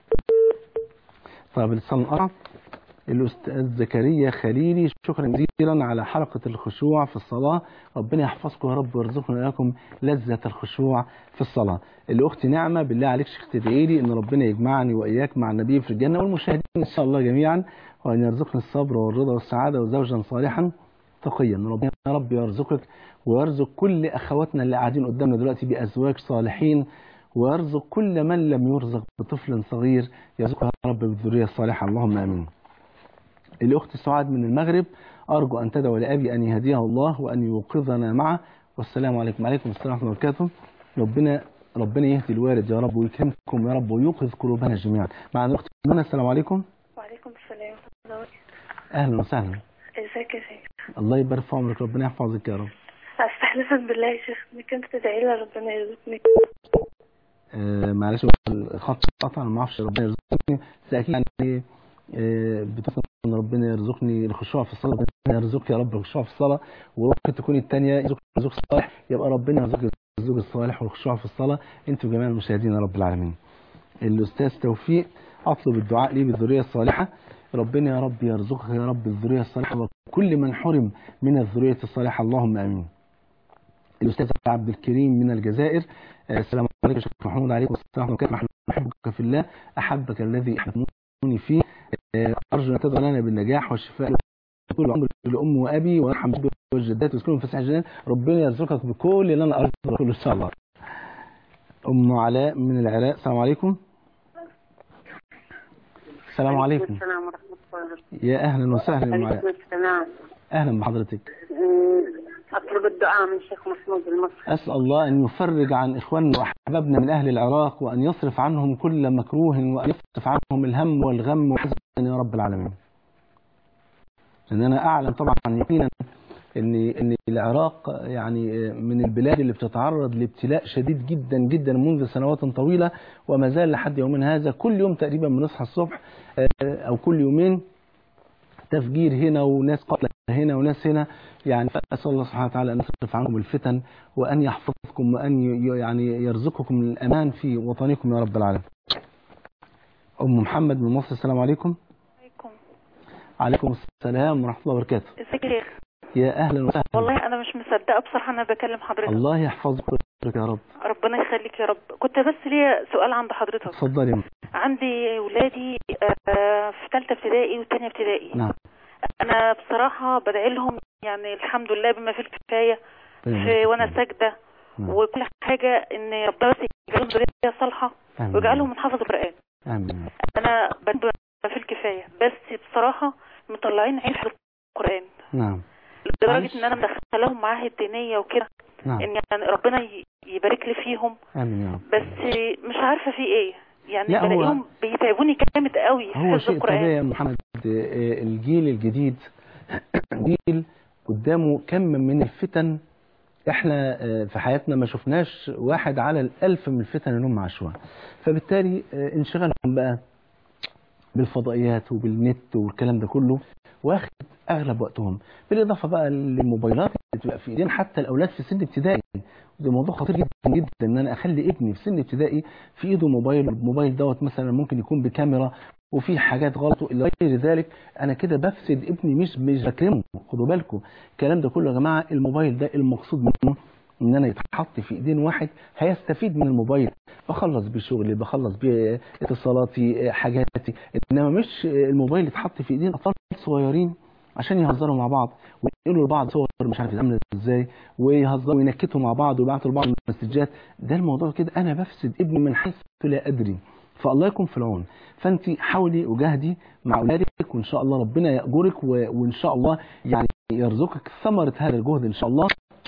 طيب الاتصال انقطع الأستاذ زكريا خليلي شكرا جزيلا على حلقة الخشوع في الصلاة ربنا يحفظكم يا رب ويرزقنا لكم لذة الخشوع في الصلاة الأخت نعمة بالله عليك شيخ تدعي لي إن ربنا يجمعني وإياك مع النبي في الجنة والمشاهدين إن شاء الله جميعا وأن يرزقنا الصبر والرضا والسعادة وزوجا صالحا تقيا ربنا يا رب يرزقك ويرزق كل أخواتنا اللي قاعدين قدامنا دلوقتي بأزواج صالحين ويرزق كل من لم يرزق بطفل صغير يرزقه يا رب بالذرية الصالحة اللهم آمين الأخت سعاد من المغرب أرجو أن تدعو لأبي أن يهديه الله وأن يوقظنا معه والسلام عليكم وعليكم السلام ورحمة الله وبركاته ربنا ربنا يهدي الوالد يا رب ويكرمكم يا رب ويوقظ قلوبنا جميعا معنا الأخت منى السلام عليكم وعليكم السلام ورحمه الله وبركاته أهلا وسهلا ازيك يا شيخ الله يبارك في عمرك ربنا يحفظك يا رب استحلفك بالله يا شيخ انك انت تدعي لي ربنا يرزقني آه معلش الخط قطع أنا ما اعرفش ربنا يرزقني بس اكيد يعني آه، بتقول ان ربنا يرزقني الخشوع في الصلاه ربنا يرزقك يا رب الخشوع في الصلاه وممكن تكون الثانيه يرزقك الزوج الصالح يبقى ربنا يرزقك الزوج الصالح والخشوع في الصلاه انتوا جميع المشاهدين يا رب العالمين الاستاذ توفيق اطلب الدعاء لي بالذريه الصالحه ربنا يا رب يرزقك يا رب الذريه الصالحه وكل من حرم من الذريه الصالحه اللهم امين الاستاذ عبد الكريم من الجزائر آه، السلام عليكم يا شيخ محمود عليكم السلام ورحمه الله احبك في الله احبك الذي احببتني فيه آه، ارجو ان تدعو لنا بالنجاح والشفاء طول العمر لام وابي ويرحم جدي والجدات ويسكنهم في ساحل الجنان ربنا يرزقك بكل اللي انا ارجو كله ان شاء الله ام علاء من العراق السلام عليكم السلام عليكم السلام ورحمة الله يا اهلا وسهلا ام علاء عليكم السلام اهلا بحضرتك أمم، أطلب الدعاء من شيخ محمود المصري أسأل الله أن يفرج عن إخواننا وأحبابنا من أهل العراق وأن يصرف عنهم كل مكروه وأن يصرف عنهم الهم والغم والحزن يا رب العالمين لأن أنا أعلم طبعا يقينا أن أن العراق يعني من البلاد اللي بتتعرض لابتلاء شديد جدا جدا منذ سنوات طويلة وما زال لحد يومنا هذا كل يوم تقريبا بنصحى الصبح آه، أو كل يومين تفجير هنا وناس قتلى هنا وناس هنا يعني فأسأل الله سبحانه وتعالى أن يصرف عنكم الفتن وأن يحفظكم وأن ي- يعني يرزقكم الأمان في وطنكم يا رب العالمين أم محمد من مصر السلام عليكم عليكم عليكم السلام ورحمة الله وبركاته ازيك يا شيخ يا أهلا وسهلا والله انا مش مصدقه بصراحه انا بكلم حضرتك الله يحفظك ويرزقك يا رب ربنا يخليك يا رب كنت بس ليا سؤال عند حضرتك اتفضلي يا أم. عندي ولادي آه، في ثالثه ابتدائي وثانيه ابتدائي نعم انا بصراحه بدعي لهم يعني الحمد لله بما فيه الكفايه في وانا ساجده نعم. وكل حاجه ان ربنا بس يجعلهم ذريه صالحه آمين. ويجعلهم من حافظ القران آمين انا بدعي بما فيه الكفايه بس بصراحه مطلعين عين في القران نعم لدرجه ان انا مدخلاهم معاهد دينيه وكده نعم ان يعني ربنا ي- يبارك لي فيهم آمين يا رب بس مش عارفه في ايه يعني لا، هو- بلاقيهم بيتعبوني جامد قوي في هو حفظ شيء طبيعي القران يا محمد آه، الجيل الجديد جيل قدامه كم من الفتن احنا آه، في حياتنا ما شفناش واحد على الألف من الفتن اللي هم عاشوها فبالتالي آه، انشغالهم بقى بالفضائيات وبالنت والكلام ده كله واخد اغلب وقتهم بالاضافه بقى للموبايلات اللي بتبقى في ايدين حتى الاولاد في سن ابتدائي ده موضوع خطير جدا جدا ان انا اخلي ابني في سن ابتدائي في ايده موبايل الموبايل دوت مثلا ممكن يكون بكاميرا وفي حاجات غلط الى غير ذلك انا كده بفسد ابني مش مش بكرمه خدوا بالكم الكلام ده كله يا جماعه الموبايل ده المقصود منه ان انا يتحط في ايدين واحد هيستفيد من الموبايل بخلص بيه شغلي بخلص بيه اتصالاتي حاجاتي انما مش الموبايل يتحط في ايدين اطفال صغيرين عشان يهزروا مع بعض ويقولوا لبعض صور مش عارف عامله ازاي ويهزروا وينكتوا مع بعض ويبعتوا لبعض مسجات ده الموضوع كده انا بفسد ابني من حيث لا ادري فالله يكون في العون فانت حاولي وجاهدي مع اولادك وان شاء الله ربنا ياجرك و... وان شاء الله يعني يرزقك ثمره هذا الجهد ان شاء الله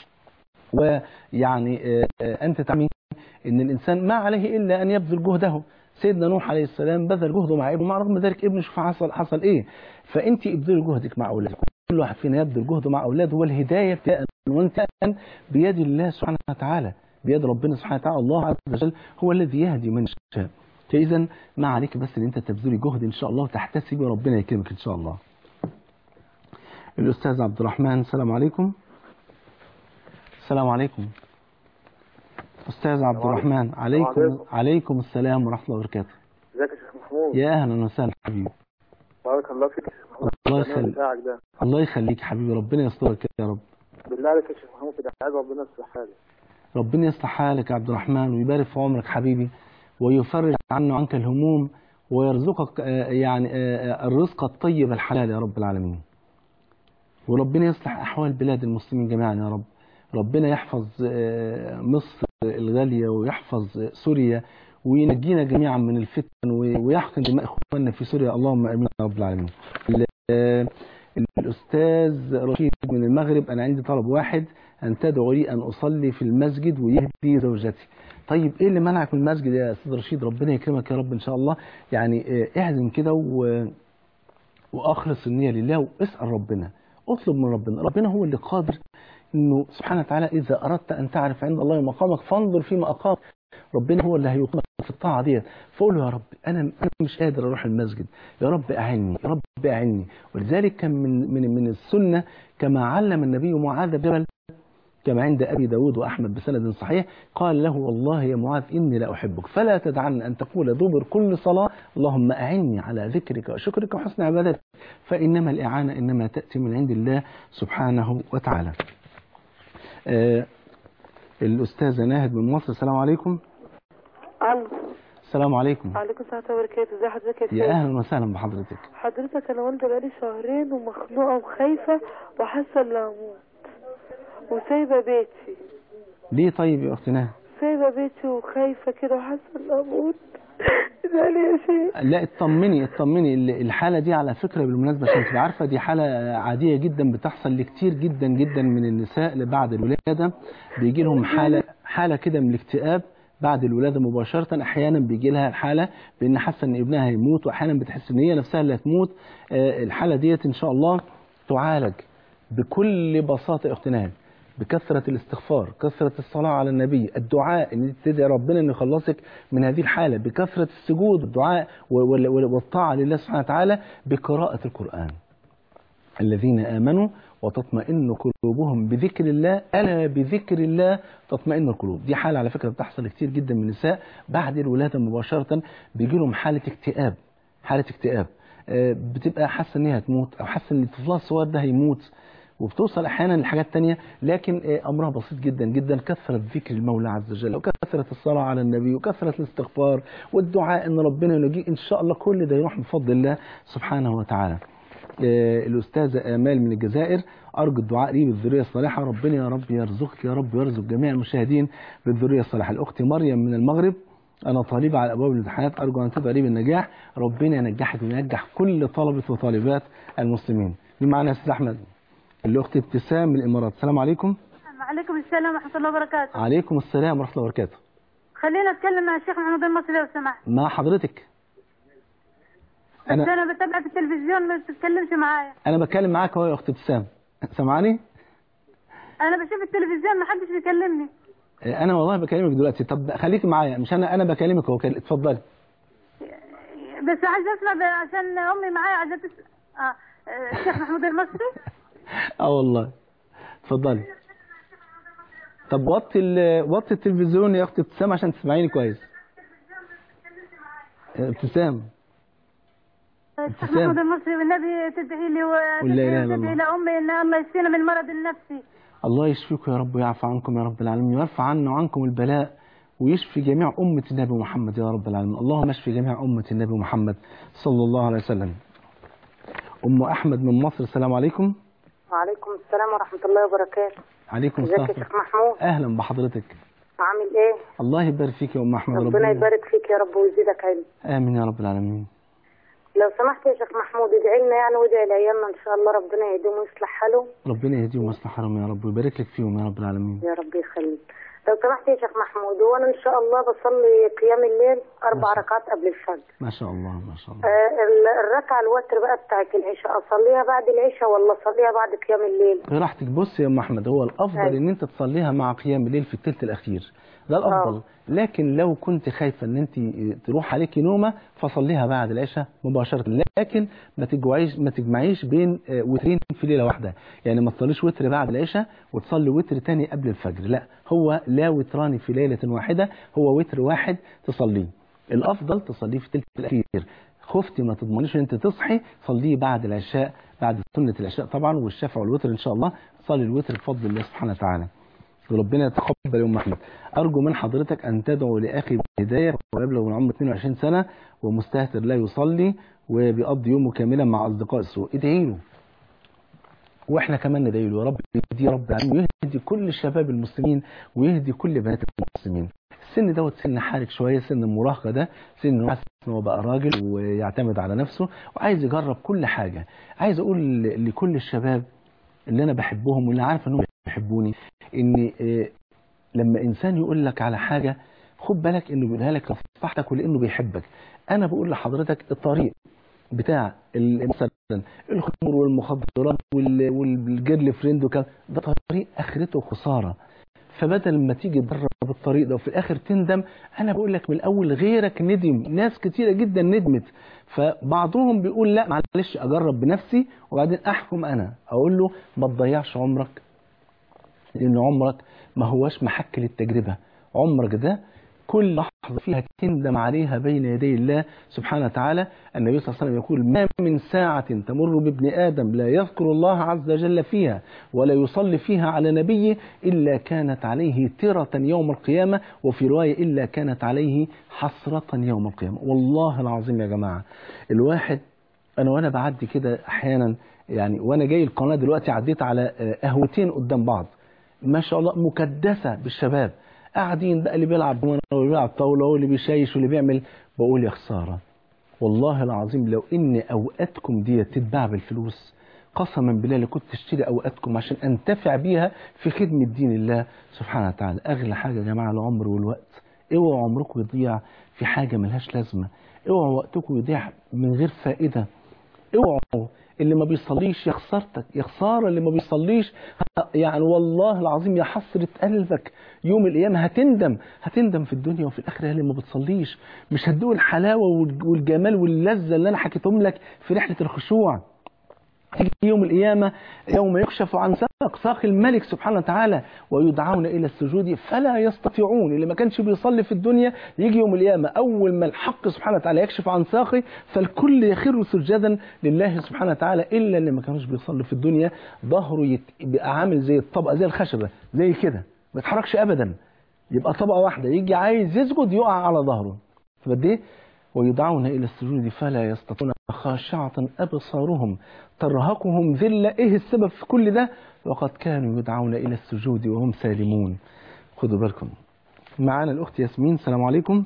ويعني آه، آه، انت تعمي ان الانسان ما عليه الا ان يبذل جهده سيدنا نوح عليه السلام بذل جهده مع ابنه مع رغم ذلك ابنه شوف حصل حصل ايه فانت ابذلي جهدك مع اولادك كل واحد فينا يبذل جهده مع اولاده والهدايه ابتداء وانتهاء بيد الله سبحانه وتعالى بيد ربنا سبحانه وتعالى الله عز وجل هو الذي يهدي من يشاء فاذا ما عليك بس ان انت تبذلي جهد ان شاء الله وتحتسبي وربنا يكرمك ان شاء الله الاستاذ عبد الرحمن السلام عليكم السلام عليكم استاذ عبد الرحمن عليكم عليكم. عليكم السلام ورحمه الله وبركاته ازيك يا شيخ محمود يا اهلا وسهلا حبيبي بارك الله فيك يا شيخ محمود الله البرنامج يخليك بتاعك ده الله يخليك يا حبيبي ربنا يسترك يا رب بالله عليك يا شيخ محمود كده عايز ربنا يصلح حالي ربنا يصلح حالك يا عبد الرحمن ويبارك في عمرك حبيبي ويفرج عنا عنك الهموم ويرزقك آه، يعني آه، الرزق الطيب الحلال يا رب العالمين وربنا يصلح أحوال بلاد المسلمين جميعا يا رب ربنا يحفظ آه، مصر الغالية ويحفظ سوريا وينجينا جميعا من الفتن و- ويحقن دماء اخواننا في سوريا اللهم امين يا رب العالمين ال- آه، الاستاذ رشيد من المغرب انا عندي طلب واحد ان تدعو لي ان اصلي في المسجد ويهدي زوجتي طيب ايه اللي منعك من المسجد يا استاذ رشيد ربنا يكرمك يا رب ان شاء الله يعني آه، اعزم كده و... واخلص النيه لله واسال ربنا اطلب من ربنا ربنا هو اللي قادر انه سبحانه وتعالى اذا اردت ان تعرف عند الله مقامك فانظر فيما اقام ربنا هو اللي هيقيمك في الطاعه ديت فقول له يا رب انا انا مش قادر اروح المسجد يا رب اعني يا رب اعني ولذلك كان من من من السنه كما علم النبي معاذ بن جبل كما عند أبي داود وأحمد بسند صحيح قال له والله يا معاذ إني لا أحبك فلا تدعن أن تقول دبر كل صلاة اللهم أعني على ذكرك وشكرك وحسن عبادتك فإنما الإعانة إنما تأتي من عند الله سبحانه وتعالى آه الأستاذة ناهد من مصر السلام عليكم الو السلام عليكم وعليكم السلام وبركاته ازي حضرتك يا يا شيخ أهلا وسهلا بحضرتك حضرتك انا والده بقالي شهرين ومخنوقه وخايفه وحاسه اني هموت وسايبه بيتي ليه طيب يا أختي ناهد سايبه بيتي وخايفه كده وحاسه اني هموت ازاي يا شيخ لا اطمني اطمني ال- الحالة دي على فكرة بالمناسبة عشان تبقى عارفة دي حالة عادية جدا بتحصل لكتير جدا جدا من النساء اللي بعد الولادة بيجي لهم حالة حالة كده من الاكتئاب بعد الولادة مباشرة أحيانا بيجي لها الحالة بأن حاسة أن ابنها هيموت وأحيانا بتحس أن هي نفسها اللي هتموت آه، الحالة ديت إن شاء الله تعالج بكل بساطة يا أختي نهاد بكثرة الاستغفار كثرة الصلاة على النبي الدعاء ان انت تدعي ربنا انه يخلصك من هذه الحالة بكثرة السجود والدعاء وال- وال- والطاعة لله سبحانه وتعالى بقراءة القرآن الذين آمنوا وتطمئن قلوبهم بذكر الله ألا بذكر الله تطمئن القلوب دي حالة على فكرة بتحصل كتير جدا من النساء بعد الولادة مباشرة بيجي لهم حالة اكتئاب حالة اكتئاب آه، بتبقى حاسة ان هي هتموت او حاسة ان طفلها الصغير ده هيموت وبتوصل احيانا لحاجات تانية لكن آه، امرها بسيط جدا جدا كثرة ذكر المولى عز وجل وكثرة الصلاة على النبي وكثرة الاستغفار والدعاء ان ربنا ينجيه ان شاء الله كل ده يروح بفضل الله سبحانه وتعالى آه، الأستاذة آمال من الجزائر أرجو الدعاء لي بالذرية الصالحة ربنا يا رب يرزقك يا رب ويرزق جميع المشاهدين بالذرية الصالحة الأخت مريم من المغرب أنا طالبة على أبواب الامتحانات أرجو أن تدعي لي بالنجاح ربنا ينجحك وينجح كل طلبة وطالبات المسلمين دي معنا يا أستاذ أحمد الأخت ابتسام من الإمارات السلام عليكم وعليكم السلام ورحمة الله وبركاته عليكم السلام ورحمة الله وبركاته خلينا نتكلم مع الشيخ محمود المصري لو سمحت مع حضرتك بس أنا أنا بتابع في التلفزيون ما بتتكلمش معايا أنا بتكلم معاك أهو يا أخت ابتسام سامعاني؟ أنا بشوف التلفزيون ما حدش بيكلمني أنا والله بكلمك دلوقتي طب خليكي معايا مش أنا أنا بكلمك أهو كل- اتفضلي بس عايزة أسمع ب- عشان أمي معايا عايزة تس... آه. آه، الشيخ محمود المصري اه والله اتفضلي طب وطي ال- وطي التلفزيون يا اختي ابتسام عشان تسمعيني كويس ابتسام الشيخ ابتسام. محمود المصري والنبي تدعي لي ولا إله إلا وتدعي الله. لأمي إن الله يشفينا من المرض النفسي الله يشفيكم يا رب ويعفو عنكم يا رب العالمين ويرفع عنا وعنكم البلاء ويشفي جميع أمة النبي محمد يا رب العالمين اللهم اشفي جميع أمة النبي محمد صلى الله عليه وسلم أم أحمد من مصر السلام عليكم وعليكم السلام ورحمة الله وبركاته عليكم ازيك يا السلام شيخ محمود أهلا بحضرتك عامل ايه الله يبارك فيك يا أم أحمد ربنا يبارك فيك يا رب ويزيدك علم آمين يا رب العالمين لو سمحت يا شيخ محمود ادعي لنا يعني وادعي لعيالنا ان شاء الله ربنا يهديهم ويصلح حالهم ربنا يهديهم ويصلح حالهم يا رب ويبارك لك فيهم يا رب العالمين يا رب يخليك لو سمحت يا شيخ محمود وانا ان شاء الله بصلي قيام الليل اربع ركعات قبل الفجر ما شاء الله ما شاء الله آه ال- الركعه الوتر بقى بتاعت العشاء اصليها بعد العشاء ولا اصليها بعد قيام الليل براحتك بص يا ام احمد هو الافضل أيوة. ان انت تصليها مع قيام الليل في الثلث الاخير ده الافضل لكن لو كنت خايفه ان انت تروح عليكي نومه فصليها بعد العشاء مباشره لكن ما تجمعيش ما تجمعيش بين آه، وترين في ليله واحده يعني ما تصليش وتر بعد العشاء وتصلي وتر تاني قبل الفجر لا هو لا وتران في ليله واحده هو وتر واحد تصليه الافضل تصليه في الثلث الاخير خفتي ما تضمنيش ان انت تصحي صليه بعد العشاء بعد سنه العشاء طبعا والشفع والوتر ان شاء الله صلي الوتر بفضل الله سبحانه وتعالى وربنا يتقبل يا ام احمد ارجو من حضرتك ان تدعو لاخي بهدايه ويبلغ من عمره 22 سنه ومستهتر لا يصلي وبيقضي يومه كاملا مع اصدقاء السوء ادعي له واحنا كمان ندعي له يا رب يهدي رب العالمين ويهدي كل شباب المسلمين ويهدي كل بنات المسلمين السن دوت سن حرج شويه سن المراهقه ده سن إنه حاسس ان هو بقى راجل ويعتمد على نفسه وعايز يجرب كل حاجه عايز اقول ل- لكل الشباب اللي انا بحبهم واللي عارف انهم بيحبوني ان آه، لما انسان يقول لك على حاجه خد بالك انه بيقولها لك لمصلحتك ولانه بيحبك انا بقول لحضرتك الطريق بتاع ال- مثلا الخمر والمخدرات وال- والجيرل فريند وكذا ده طريق اخرته خساره فبدل ما تيجي تجرب الطريق ده وفي الاخر تندم انا بقول لك من الاول غيرك ندم ناس كتيره جدا ندمت فبعضهم بيقول لا معلش اجرب بنفسي وبعدين احكم انا اقول له ما تضيعش عمرك لان عمرك ما هوش محك للتجربه عمرك ده كل لحظة فيها تندم عليها بين يدي الله سبحانه وتعالى النبي صلى الله عليه وسلم يقول ما من ساعة تمر بابن آدم لا يذكر الله عز وجل فيها ولا يصلي فيها على نبيه إلا كانت عليه ترة يوم القيامة وفي رواية إلا كانت عليه حسرة يوم القيامة والله العظيم يا جماعة الواحد أنا وأنا بعدي كده أحيانا يعني وأنا جاي القناة دلوقتي عديت على قهوتين قدام بعض ما شاء الله مكدسة بالشباب قاعدين بقى اللي بيلعب دومنة واللي بيلعب طاولة واللي بيشايش واللي بيعمل بقول يا خسارة والله العظيم لو ان اوقاتكم دي تتباع بالفلوس قسما بالله لكنت تشتري اوقاتكم عشان انتفع بيها في خدمة دين الله سبحانه وتعالى اغلى حاجة يا جماعة العمر والوقت اوعوا عمركم يضيع في حاجة ملهاش لازمة اوعوا وقتكم يضيع من غير فائدة اوعوا اللي ما بيصليش يا خسارتك يا خساره اللي ما بيصليش يعني والله العظيم يا حسره قلبك يوم القيامه هتندم هتندم في الدنيا وفي الاخره اللي ما بتصليش مش هتدوق الحلاوه والجمال واللذه اللي انا حكيتهم لك في رحله الخشوع تيجي يوم القيامة يوم يكشف عن ساق ساق الملك سبحانه وتعالى ويدعون إلى السجود فلا يستطيعون اللي ما كانش بيصلي في الدنيا يجي يوم القيامة أول ما الحق سبحانه وتعالى يكشف عن ساقه فالكل يخر سجدا لله سبحانه وتعالى إلا اللي ما كانوش بيصلي في الدنيا ظهره يت... يبقى عامل زي الطبقة زي الخشبة زي كده ما يتحركش أبدا يبقى طبقة واحدة يجي عايز يسجد يقع على ظهره فبدي ايه ويدعون إلى السجود فلا يستطيعون خاشعة أبصارهم ترهقهم ذلة إيه السبب في كل ده وقد كانوا يدعون إلى السجود وهم سالمون خدوا بالكم معانا الأخت ياسمين السلام عليكم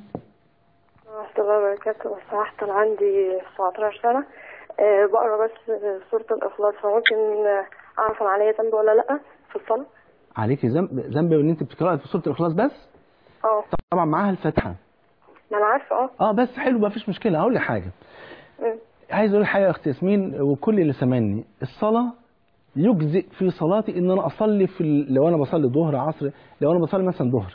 ورحمة الله وبركاته بس هحصل عندي 17 سنة أه بقرا بس سورة الإخلاص فممكن أعرف أنا عليا ذنب ولا لأ في الصلاة عليكي ذنب ذنب ان انت بتقراي في سوره الاخلاص بس اه طبعا معاها الفاتحه ما أنا عارفة اه اه بس حلو ما فيش مشكله هقول لك حاجه مم. عايز اقول حاجه يا اخت ياسمين وكل اللي سامعني الصلاه يجزئ في صلاتي ان انا اصلي في ال... لو انا بصلي ظهر عصر لو انا بصلي مثلا ظهر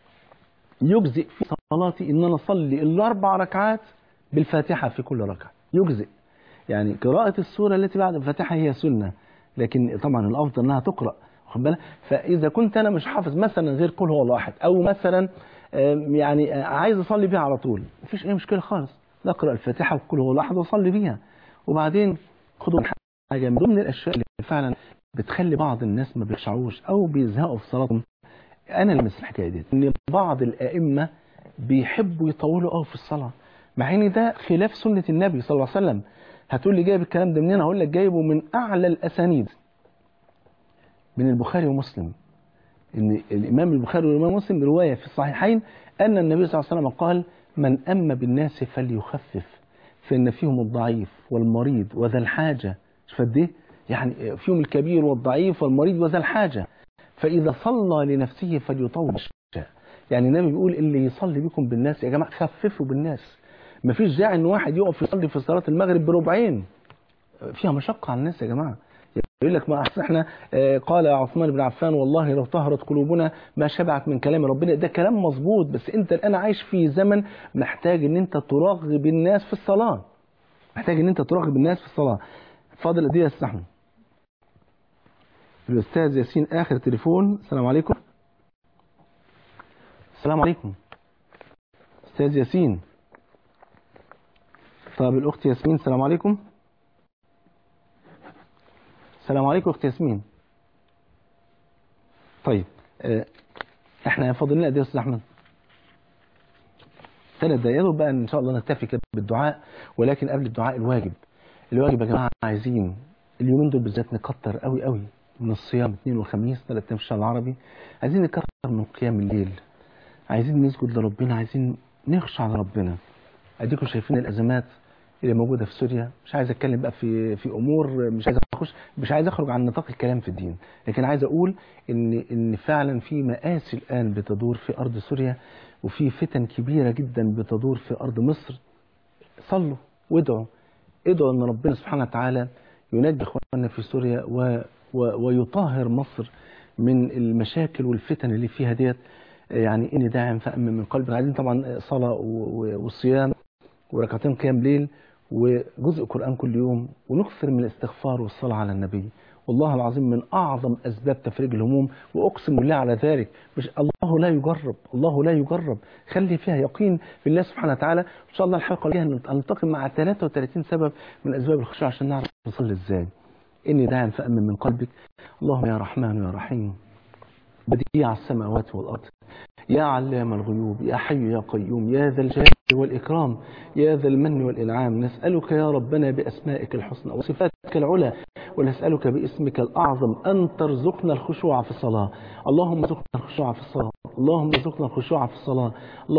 يجزئ في صلاتي ان انا اصلي الاربع ركعات بالفاتحه في كل ركعه يجزئ يعني قراءه السوره التي بعد الفاتحه هي سنه لكن طبعا الافضل انها تقرا واخد بالك فاذا كنت انا مش حافظ مثلا غير قل هو الله احد او مثلا آم، يعني آه، عايز اصلي بيها على طول مفيش اي مشكله خالص نقرا الفاتحه وقل هو الله احد واصلي بيها وبعدين خدوا حاجه من ضمن الاشياء اللي فعلا بتخلي بعض الناس ما بيخشعوش او بيزهقوا في صلاتهم انا لمس الحكايه دي ان بعض الائمه بيحبوا يطولوا قوي في الصلاه مع ان ده خلاف سنه النبي صلى الله عليه وسلم هتقول لي جايب الكلام ده منين هقول لك جايبه من اعلى الاسانيد من البخاري ومسلم ان الامام البخاري والامام مسلم روايه في الصحيحين ان النبي صلى الله عليه وسلم قال من اما بالناس فليخفف فان فيهم الضعيف والمريض وذا الحاجه شوف قد ايه يعني فيهم الكبير والضعيف والمريض وذا الحاجه فاذا صلى لنفسه فليطول الشاء يعني النبي بيقول اللي يصلي بكم بالناس يا جماعه خففوا بالناس مفيش داعي ان واحد يقف يصلي في صلاه المغرب بربعين فيها مشقه على الناس يا جماعه يقول لك ما أحسن احنا آه، قال يا عثمان بن عفان والله لو طهرت قلوبنا ما شبعت من كلام ربنا ده كلام مظبوط بس انت الان عايش في زمن محتاج ان انت ترغب الناس في الصلاه محتاج ان انت ترغب الناس في الصلاه فاضل قد ايه يا استاذ احمد الاستاذ ياسين اخر تليفون السلام عليكم السلام عليكم استاذ ياسين طب الاخت ياسمين السلام عليكم السلام عليكم اخت ياسمين طيب آه، احنا فاضل لنا قد ايه يا استاذ احمد ثلاث دقايق بقى ان شاء الله نكتفي كده بالدعاء ولكن قبل الدعاء الواجب الواجب يا جماعه عايزين اليومين دول بالذات نكتر قوي قوي من الصيام اثنين وخميس ثلاث ايام في الشهر العربي عايزين نكتر من قيام الليل عايزين نسجد لربنا عايزين نخشع لربنا اديكم شايفين الازمات اللي موجوده في سوريا مش عايز اتكلم بقى في في امور مش عايز اخش مش عايز اخرج عن نطاق الكلام في الدين لكن عايز اقول ان ان فعلا في مآسي الان بتدور في ارض سوريا وفي فتن كبيره جدا بتدور في ارض مصر صلوا وادعوا ادعوا ان ربنا سبحانه وتعالى ينجي اخواننا في سوريا و و ويطهر مصر من المشاكل والفتن اللي فيها ديت يعني إني داعم فأمن من قلبك عايزين طبعا صلاة و- و- وصيام وركعتين قيام ليل وجزء قرآن كل يوم ونكثر من الاستغفار والصلاة على النبي والله العظيم من أعظم أسباب تفريج الهموم وأقسم بالله على ذلك مش الله لا يجرب الله لا يجرب خلي فيها يقين بالله سبحانه وتعالى إن شاء الله الحلقة الجاية نلتقي مع 33 سبب من أسباب الخشوع عشان نعرف نصلي إزاي إني داعم فأمن من قلبك اللهم يا رحمن يا رحيم بديع السماوات والأرض يا علام الغيوب يا حي يا قيوم يا ذا الجلال والإكرام يا ذا المن والإنعام نسألك يا ربنا بأسمائك الحسنى وصفاتك العلى ونسألك باسمك الأعظم أن ترزقنا الخشوع في الصلاة اللهم ارزقنا الخشوع في الصلاة اللهم ارزقنا الخشوع في الصلاة اللهم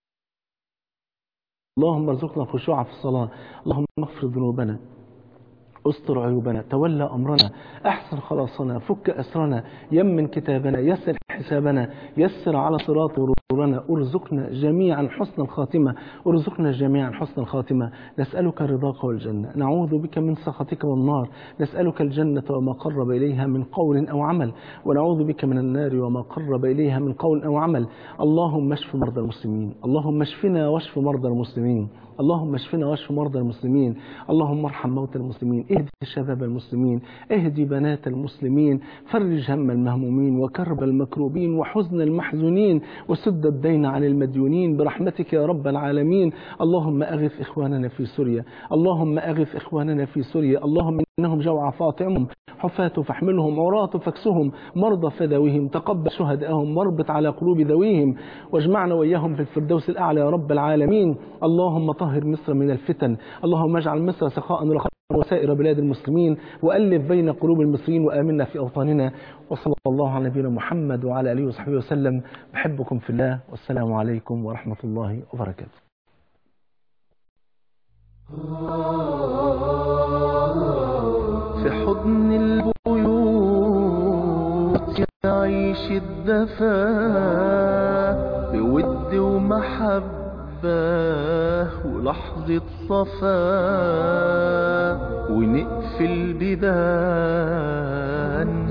اللهم ارزقنا الخشوع في الصلاة اللهم اغفر ذنوبنا استر عيوبنا تولى أمرنا أحسن خلاصنا فك أسرنا يمن كتابنا يسر حسابنا يسر على صراط مرورنا ارزقنا جميعا حسن الخاتمة ارزقنا جميعا حسن الخاتمة نسألك رضاك والجنة نعوذ بك من سخطك والنار نسألك الجنة وما قرب إليها من قول أو عمل ونعوذ بك من النار وما قرب إليها من قول أو عمل اللهم اشف مرضى المسلمين اللهم اشفنا واشف مرضى المسلمين اللهم اشفنا واشف مرضى المسلمين اللهم ارحم موتى المسلمين اهدي شباب المسلمين اهدي بنات المسلمين فرج هم المهمومين وكرب المكروبين وحزن المحزونين وسد الدين عن المديونين برحمتك يا رب العالمين اللهم اغث اخواننا في سوريا اللهم اغث اخواننا في سوريا اللهم انهم جوع فاطعهم حفاة فاحملهم عراة فاكسهم مرضى فذويهم تقبل شهدائهم واربط على قلوب ذويهم واجمعنا وإياهم في الفردوس الأعلى يا رب العالمين اللهم طهر مصر من الفتن اللهم اجعل مصر سخاء رخاء وسائر بلاد المسلمين وألف بين قلوب المصريين وآمنا في أوطاننا وصلى الله على نبينا محمد وعلى آله وصحبه وسلم بحبكم في الله والسلام عليكم ورحمة الله وبركاته في حضن البيوت يعيش الدفا بود ومحبة ولحظة صفا ونقفل بيبان